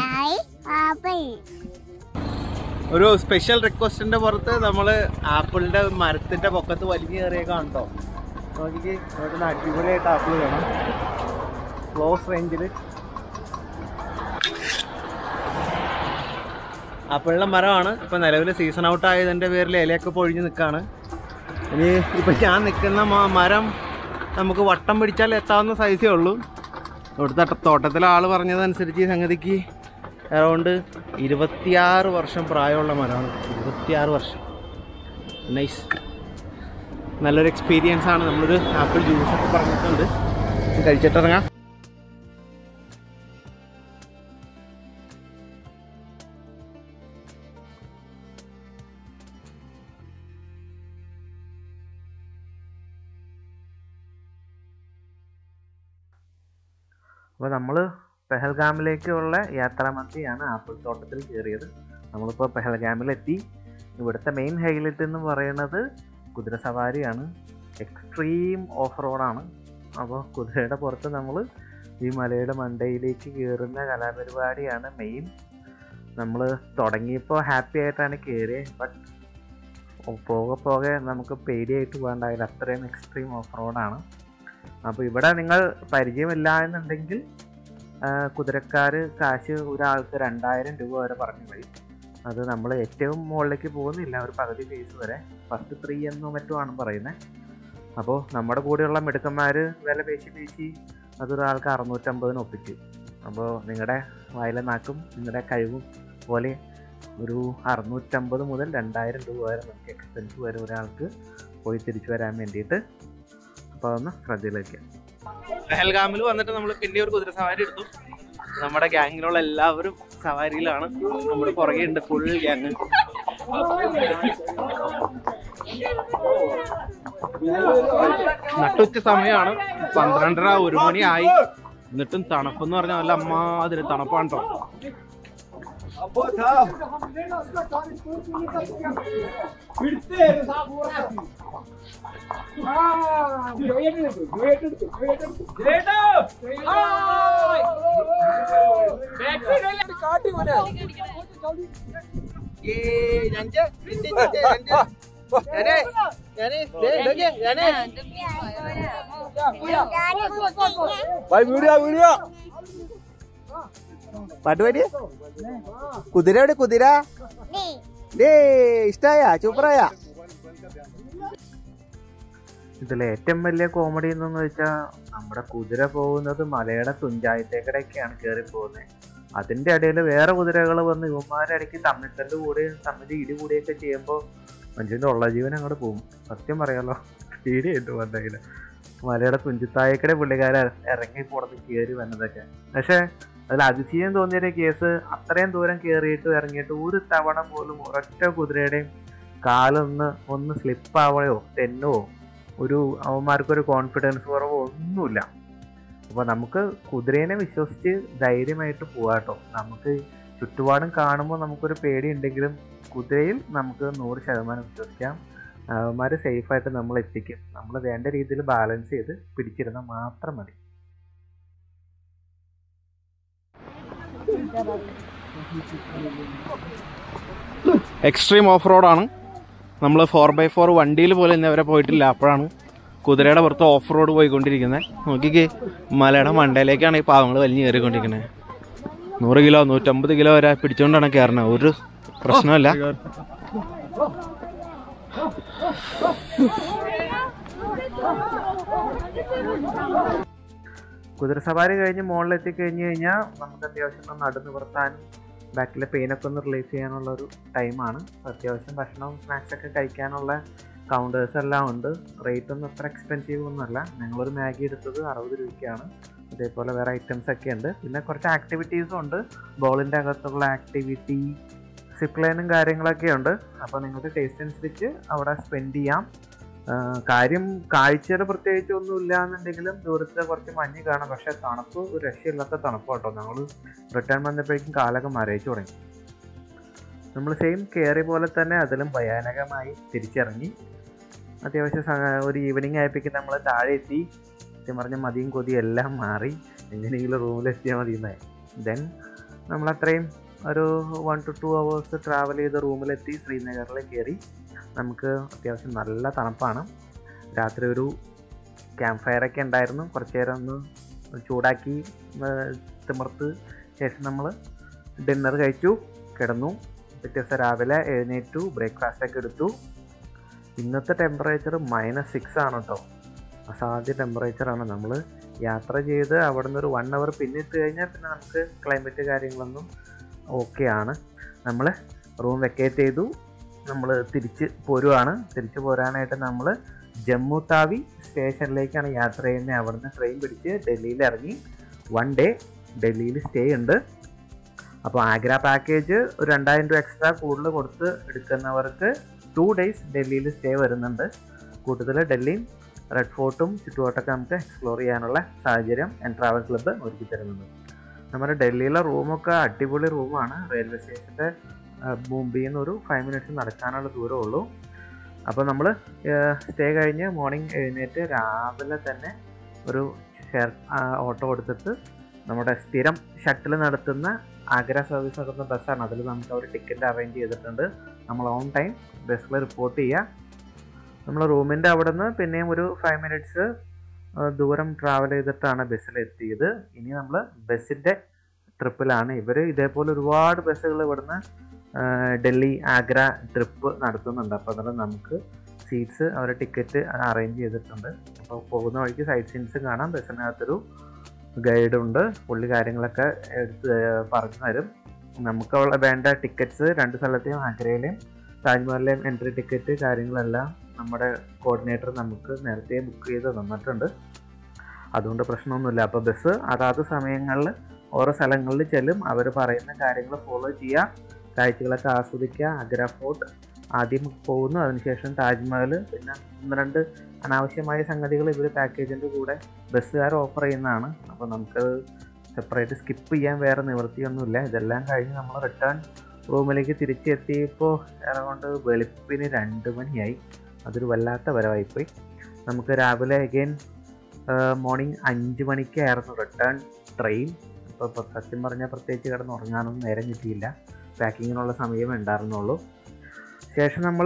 E: ഒരു സ്പെഷ്യൽ റിക്വസ്റ്റിന്റെ പുറത്ത് നമ്മള് ആപ്പിളിന്റെ മരത്തിന്റെ പൊക്കത്ത് വലിഞ്ഞു കയറിയേക്കാണ് കേട്ടോ നോക്കിക്ക് ഇവിടെ അടിപൊളിയായിട്ട് ആപ്പിൾ വേണം ക്ലോസ് റേഞ്ചിൽ ആപ്പിളിന്റെ മരമാണ് ഇപ്പൊ നിലവിൽ സീസൺ ഔട്ട് ആയതിന്റെ പേരിൽ ഇലയൊക്കെ പൊഴിഞ്ഞ് നിൽക്കാണ് ഇനി ഇപ്പൊ ഞാൻ നിൽക്കുന്ന മ- മരം നമുക്ക് വട്ടം പിടിച്ചാൽ എത്താവുന്ന സൈസേ ഉള്ളൂ ഇവിടുത്തെ ത- തോട്ടത്തിലെ ആള് പറഞ്ഞതനുസരിച്ച് ഈ സംഗതിക്ക് അറൗണ്ട് ഇരുപത്തിയാറ് വർഷം പ്രായമുള്ള മരമാണ് ഇരുപത്തിയാറ് വർഷം നൈസ് നല്ലൊരു എക്സ്പീരിയൻസ് ആണ് നമ്മളൊരു ആപ്പിൾ ജ്യൂസ് ഒക്കെ പറഞ്ഞിട്ടുണ്ട് ഇത് കഴിച്ചിട്ടിറങ്ങാം
A: അപ്പോൾ നമ്മൾ പെഹൽഗാമിലേക്കുള്ള യാത്രാമധ്യയാണ് ആപ്പിൾ തോട്ടത്തിൽ കയറിയത് നമ്മളിപ്പോൾ പെഹൽഗാമിലെത്തി ഇവിടുത്തെ മെയിൻ ഹൈലൈറ്റ് എന്ന് പറയുന്നത് കുതിര സവാരിയാണ് എക്സ്ട്രീം ഓഫ് റോഡാണ് അപ്പോൾ കുതിരയുടെ പുറത്ത് നമ്മൾ ഈ മലയുടെ മണ്ടയിലേക്ക് കയറുന്ന കലാപരിപാടിയാണ് മെയിൻ നമ്മൾ തുടങ്ങിയപ്പോൾ ഹാപ്പി ആയിട്ടാണ് കയറിയത് ബട്ട് പോകെ പോകെ നമുക്ക് പേടിയായിട്ട് പോകാണ്ടായില്ല അത്രയും എക്സ്ട്രീം ഓഫ് റോഡാണ് അപ്പോൾ ഇവിടെ നിങ്ങൾ പരിചയമില്ല എന്നുണ്ടെങ്കിൽ കുതിരക്കാർ കാശ് ഒരാൾക്ക് രണ്ടായിരം രൂപ വരെ പറഞ്ഞു പോയി അത് നമ്മൾ ഏറ്റവും മുകളിലേക്ക് പോകുന്നില്ല ഒരു പകുതി ഫീസ് വരെ ഫസ്റ്റ് ത്രീ എന്നോ മറ്റോ ആണ് പറയുന്നത് അപ്പോൾ നമ്മുടെ കൂടെയുള്ള മിടുക്കന്മാർ വില പേശി പേശി അതൊരാൾക്ക് അറുന്നൂറ്റമ്പതിന് ഒപ്പിച്ചു അപ്പോൾ നിങ്ങളുടെ വയലെ നാക്കും നിങ്ങളുടെ കഴിവും പോലെ ഒരു അറുന്നൂറ്റമ്പത് മുതൽ രണ്ടായിരം രൂപ വരെ നമുക്ക് എക്സ്പെൻസ് വരെ ഒരാൾക്ക് പോയി തിരിച്ചു വരാൻ വേണ്ടിയിട്ട് അപ്പോൾ അതൊന്ന് ശ്രദ്ധയിലേക്ക്
B: പെഹൽഗാമിൽ വന്നിട്ട് നമ്മൾ പിന്നെ ഒരു കുതിര സവാരി എടുത്തു നമ്മുടെ ഗ്യാങ്ങിലുള്ള എല്ലാവരും സവാരിയിലാണ് നമ്മുടെ പുറകെ ഉണ്ട് ഫുൾ ഗ്യാങ് നട്ടുച്ച സമയമാണ് പന്ത്രണ്ടര ഒരു മണി ആയി എന്നിട്ടും തണുപ്പെന്ന് പറഞ്ഞാൽ നല്ല അമ്മ അതിന് തണുപ്പാണ് കേട്ടോ
E: വീഡിയോ വീഡിയോ പാട്ട് പാടിയ കുതിര എവിടെ കുതിര ഡേ ഇഷ്ടായ സൂപ്പറായ
A: ഇതിൽ ഏറ്റവും വലിയ കോമഡി എന്നു വെച്ചാൽ നമ്മുടെ കുതിര പോകുന്നത് മലയുടെ തുഞ്ചായത്തേക്കടയൊക്കെയാണ് കയറി പോകുന്നത് അതിന്റെ ഇടയിൽ വേറെ കുതിരകൾ വന്ന് ഇവന്മാരുടെ ഇടയ്ക്ക് തമ്മിത്തല്ല് കൂടി തമ്മിൽ ഇടി കൂടിയൊക്കെ ചെയ്യുമ്പോൾ മനുഷ്യന്റെ ഉള്ള ജീവൻ അങ്ങോട്ട് പോകും സത്യം പറയാലോ പേടിയായിട്ട് പോകണ്ടെങ്കിൽ മലയുടെ തുഞ്ചത്തായക്കടെ പുള്ളിക്കാരൻ ഇറങ്ങി പോണത് കയറി വന്നതൊക്കെ പക്ഷെ അതിൽ അതിശയം തോന്നിയൊരു കേസ് അത്രയും ദൂരം കയറിയിട്ട് ഇറങ്ങിയിട്ട് ഒരു തവണ പോലും ഒരൊറ്റ കുതിരയുടെയും കാലൊന്ന് ഒന്ന് സ്ലിപ്പ് ആവുകയോ തെന്നോ ഒരു അവന്മാർക്കൊരു കോൺഫിഡൻസ് കുറവോ ഒന്നുമില്ല അപ്പോൾ നമുക്ക് കുതിരേനെ വിശ്വസിച്ച് ധൈര്യമായിട്ട് പോവാട്ടോ നമുക്ക് ചുറ്റുപാടും കാണുമ്പോൾ നമുക്കൊരു പേടി ഉണ്ടെങ്കിലും കുതിരയിൽ നമുക്ക് നൂറ് ശതമാനം വിശ്വസിക്കാം അവന്മാർ സേഫായിട്ട് നമ്മൾ എത്തിക്കും നമ്മൾ വേണ്ട രീതിയിൽ ബാലൻസ് ചെയ്ത് പിടിച്ചിരുന്നാൽ മാത്രം മതി
B: എക്സ്ട്രീം ഓഫ് റോഡാണ് നമ്മൾ ഫോർ ബൈ ഫോർ വണ്ടിയിൽ പോലെ ഇന്ന് വരെ പോയിട്ടില്ല അപ്പോഴാണ് കുതിരയുടെ പുറത്ത് ഓഫ് റോഡ് പോയിക്കൊണ്ടിരിക്കുന്നത് നോക്കിക്കേ മലയുടെ മണ്ടയിലേക്കാണ് ഈ പാവങ്ങൾ വലിഞ്ഞു കയറിക്കൊണ്ടിരിക്കുന്നത് നൂറ് കിലോ നൂറ്റമ്പത് കിലോ വരെ പിടിച്ചുകൊണ്ടാണ് കയറുന്നത് ഒരു പ്രശ്നമല്ല
A: കുതിര സവാരി കഴിഞ്ഞ് മുകളിലെത്തി കഴിഞ്ഞ് കഴിഞ്ഞാൽ നമുക്ക് അത്യാവശ്യം ഒന്ന് നടുനിവർത്താനും ബാക്കിലെ പെയിനൊക്കെ ഒന്ന് റിലീസ് ചെയ്യാനുള്ള ഒരു ടൈമാണ് അത്യാവശ്യം ഭക്ഷണവും സ്നാക്സ് ഒക്കെ കഴിക്കാനുള്ള കൗണ്ടേഴ്സ് എല്ലാം ഉണ്ട് റേറ്റ് ഒന്നും അത്ര എക്സ്പെൻസീവ് ഒന്നുമല്ല ഞങ്ങളൊരു മാഗി എടുത്തത് അറുപത് രൂപയ്ക്കാണ് അതേപോലെ വേറെ ഐറ്റംസ് ഒക്കെ ഉണ്ട് പിന്നെ കുറച്ച് ആക്ടിവിറ്റീസും ഉണ്ട് ബോളിൻ്റെ അകത്തുള്ള ആക്ടിവിറ്റി സിപ്ലൈനും കാര്യങ്ങളൊക്കെ ഉണ്ട് അപ്പോൾ നിങ്ങൾക്ക് ടേസ്റ്റ് അനുസരിച്ച് അവിടെ സ്പെൻഡ് ചെയ്യാം ആ, കാര്യം കാഴ്ചയുടെ പ്രത്യേകിച്ച് ഒന്നും ഇല്ല എന്നുണ്ടെങ്കിലും ദൂരത്ത് കുറച്ച് മഞ്ഞ് കാണാം പക്ഷേ തണുപ്പ് ഒരു രക്ഷയില്ലാത്ത തണുപ്പ് കേട്ടോ ഞങ്ങൾ റിട്ടേൺ വന്നപ്പോഴേക്കും കാലൊക്കെ മരയിച്ചു തുടങ്ങി നമ്മൾ സെയിം കയറി പോലെ തന്നെ അതിലും ഭയാനകമായി തിരിച്ചിറങ്ങി അത്യാവശ്യം സ- ഒരു ഈവനിങ് ആയപ്പോഴേക്കും നമ്മൾ താഴെ എത്തി സത്യം പറഞ്ഞ മതിയും കൊതിയും എല്ലാം മാറി എങ്ങനെയെങ്കിലും റൂമിലെത്തിയാൽ മതി എന്നായി ദെൻ നമ്മളത്രയും ഒരു one to two hours travel ചെയ്ത് റൂമിലെത്തി ശ്രീനഗറിൽ കയറി നമുക്ക് അത്യാവശ്യം നല്ല തണുപ്പാണ് രാത്രി ഒരു ക്യാമ്പ് ഫയറൊക്കെ ഉണ്ടായിരുന്നു കുറച്ച് നേരം ഒന്ന് ചൂടാക്കി ആ, തിമിർത്ത് ശേഷം നമ്മൾ ഡിന്നർ കഴിച്ചു കിടന്നു പിറ്റേ ദിവസം രാവിലെ എഴുന്നേറ്റു ബ്രേക്ക്ഫാസ്റ്റ് ഒക്കെ എടുത്തു ഇന്നത്തെ ടെമ്പറേച്ചർ മൈനസ് സിക്സ് ആണ് കേട്ടോ അസാധ്യ ടെമ്പറേച്ചറാണ് നമ്മൾ യാത്ര ചെയ്ത് അവിടെ നിന്ന് ഒരു വൺ അവർ പിന്നിട്ട് കഴിഞ്ഞാൽ പിന്നെ നമുക്ക് ക്ലൈമറ്റ് കാര്യങ്ങളൊന്നും ഓക്കെ ആണ് നമ്മൾ റൂം വെക്കേറ്റ് ചെയ്തു നമ്മൾ തിരിച്ച് പോരുവാണ് തിരിച്ച് പോരാനായിട്ട് നമ്മൾ ജമ്മു താവി സ്റ്റേഷനിലേക്കാണ് യാത്ര ചെയ്യുന്നത് അവിടുന്ന് ട്രെയിൻ പിടിച്ച് ഡൽഹിയിൽ ഇറങ്ങി വൺ ഡേ ഡൽഹിയിൽ സ്റ്റേ ഉണ്ട് അപ്പോൾ ആഗ്ര പാക്കേജ് ഒരു രണ്ടായിരം രൂപ എക്സ്ട്രാ കൂടുതൽ കൊടുത്ത് എടുക്കുന്നവർക്ക് ടു ഡേയ്സ് ഡൽഹിയിൽ സ്റ്റേ വരുന്നുണ്ട് കൂട്ടത്തിൽ ഡൽഹിയും റെഡ് ഫോർട്ടും ചുറ്റുവട്ടമൊക്കെ നമുക്ക് എക്സ്പ്ലോർ ചെയ്യാനുള്ള സാഹചര്യം എൻ ട്രാവൽ ക്ലബ്ബ് ഒരുക്കി തരുന്നുണ്ട് നമ്മുടെ ഡൽഹിയിലെ റൂമൊക്കെ അടിപൊളി റൂമാണ് റെയിൽവേ സ്റ്റേഷൻ്റെ മുമ്പിൽ നിന്ന് ഒരു ഫൈവ് മിനിറ്റ്സ് നടക്കാനുള്ള ദൂരമേ ഉള്ളൂ അപ്പോൾ നമ്മൾ സ്റ്റേ കഴിഞ്ഞ് മോർണിംഗ് എഴുന്നേറ്റ് രാവിലെ തന്നെ ഒരു ഷെയർ ഓട്ടോ എടുത്തിട്ട് നമ്മുടെ സ്ഥിരം ഷട്ടിൽ നടത്തുന്ന ആഗ്ര സർവീസ് നടത്തുന്ന ബസ്സാണ് അതിൽ നമുക്ക് അവർ ടിക്കറ്റ് അറേഞ്ച് ചെയ്തിട്ടുണ്ട് നമ്മൾ ഓൺ ടൈം ബസ്സിൽ റിപ്പോർട്ട് ചെയ്യുക നമ്മൾ റൂമിൻ്റെ അവിടെ നിന്ന് പിന്നെയും ഒരു ഫൈവ് മിനിറ്റ്സ് ദൂരം ട്രാവൽ ചെയ്തിട്ടാണ് ബസ്സിൽ എത്തിയത് ഇനി നമ്മൾ ബസ്സിൻ്റെ ട്രിപ്പിലാണ് ഇവർ ഇതേപോലെ ഒരുപാട് ബസ്സുകൾ ഇവിടുന്ന് ആ, ഡൽഹി ആഗ്ര ട്രിപ്പ് നടത്തുന്നുണ്ട് അപ്പോൾ അന്നേരം നമുക്ക് സീറ്റ്സ് അവർ ടിക്കറ്റ് അറേഞ്ച് ചെയ്തിട്ടുണ്ട് അപ്പോൾ പോകുന്ന വഴിക്ക് സൈഡ് സീൻസ് കാണാം ബസ്സിനകത്തൊരു ഗൈഡുണ്ട് പുള്ളി കാര്യങ്ങളൊക്കെ എടുത്ത് പറഞ്ഞു തരും നമുക്ക് ഉള്ള വേണ്ട ടിക്കറ്റ്സ് രണ്ട് സ്ഥലത്തെയും ആഗ്രയിലെയും താജ്മഹലിലെയും എൻട്രി ടിക്കറ്റ് കാര്യങ്ങളെല്ലാം നമ്മുടെ കോർഡിനേറ്റർ നമുക്ക് നേരത്തെ ബുക്ക് ചെയ്ത് തന്നിട്ടുണ്ട് അതുകൊണ്ട് പ്രശ്നമൊന്നുമില്ല അപ്പോൾ ബസ് അതാത് സമയങ്ങളിൽ ഓരോ സ്ഥലങ്ങളിൽ ചെല്ലും അവർ പറയുന്ന കാര്യങ്ങൾ ഫോളോ ചെയ്യുക കാഴ്ചകളൊക്കെ ആസ്വദിക്കുക ആഗ്ര ഫോർട്ട് ആദ്യം പോകുന്നു അതിനുശേഷം താജ്മഹൽ പിന്നെ ഒന്ന് രണ്ട് അനാവശ്യമായ സംഗതികൾ ഇവർ പാക്കേജിൻ്റെ കൂടെ ബസ്സുകാർ ഓഫർ ചെയ്യുന്നതാണ് അപ്പോൾ നമുക്ക് സെപ്പറേറ്റ് സ്കിപ്പ് ചെയ്യാൻ വേറെ നിവൃത്തിയൊന്നുമില്ല ഇതെല്ലാം കഴിഞ്ഞ് നമ്മൾ റിട്ടേൺ റൂമിലേക്ക് തിരിച്ചെത്തിയപ്പോൾ ഇറങ്ങോണ്ട് വെളുപ്പിന് രണ്ട് മണിയായി അതൊരു വല്ലാത്ത വരവായിപ്പോയി നമുക്ക് രാവിലെ അഗൈൻ മോർണിംഗ് അഞ്ച് മണിക്കായിരുന്നു റിട്ടേൺ ട്രെയിൻ അപ്പോൾ സത്യം പറഞ്ഞാൽ പ്രത്യേകിച്ച് കിടന്ന് ഉറങ്ങാനൊന്നും നേരം കിട്ടിയില്ല പാക്കിങ്ങിനുള്ള സമയമേ ഉണ്ടായിരുന്നുള്ളൂ ശേഷം നമ്മൾ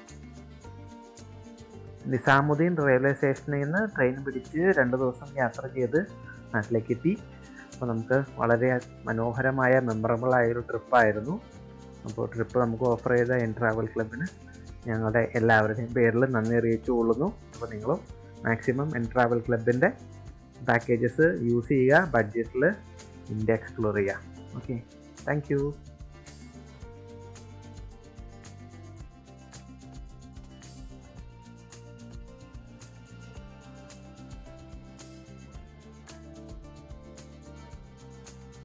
A: നിസാമുദ്ദീൻ റെയിൽവേ സ്റ്റേഷനിൽ നിന്ന് ട്രെയിൻ പിടിച്ച് രണ്ട് ദിവസം യാത്ര ചെയ്ത് നാട്ടിലേക്ക് എത്തി അപ്പോൾ നമുക്ക് വളരെ മനോഹരമായ മെമ്മറബിൾ ആയ ഒരു ട്രിപ്പായിരുന്നു അപ്പോൾ ട്രിപ്പ് നമുക്ക് ഓഫർ ചെയ്ത എൻ ട്രാവൽ ക്ലബിന് ഞങ്ങളുടെ എല്ലാവരുടെയും പേരിൽ നന്ദി അറിയിച്ചു കൊള്ളുന്നു അപ്പോൾ നിങ്ങളും മാക്സിമം എൻ ട്രാവൽ ക്ലബിൻ്റെ പാക്കേജസ് യൂസ് ചെയ്യുക ബഡ്ജറ്റിൽ ഇന്ത്യ എക്സ്പ്ലോർ ചെയ്യുക ഓക്കെ താങ്ക് യു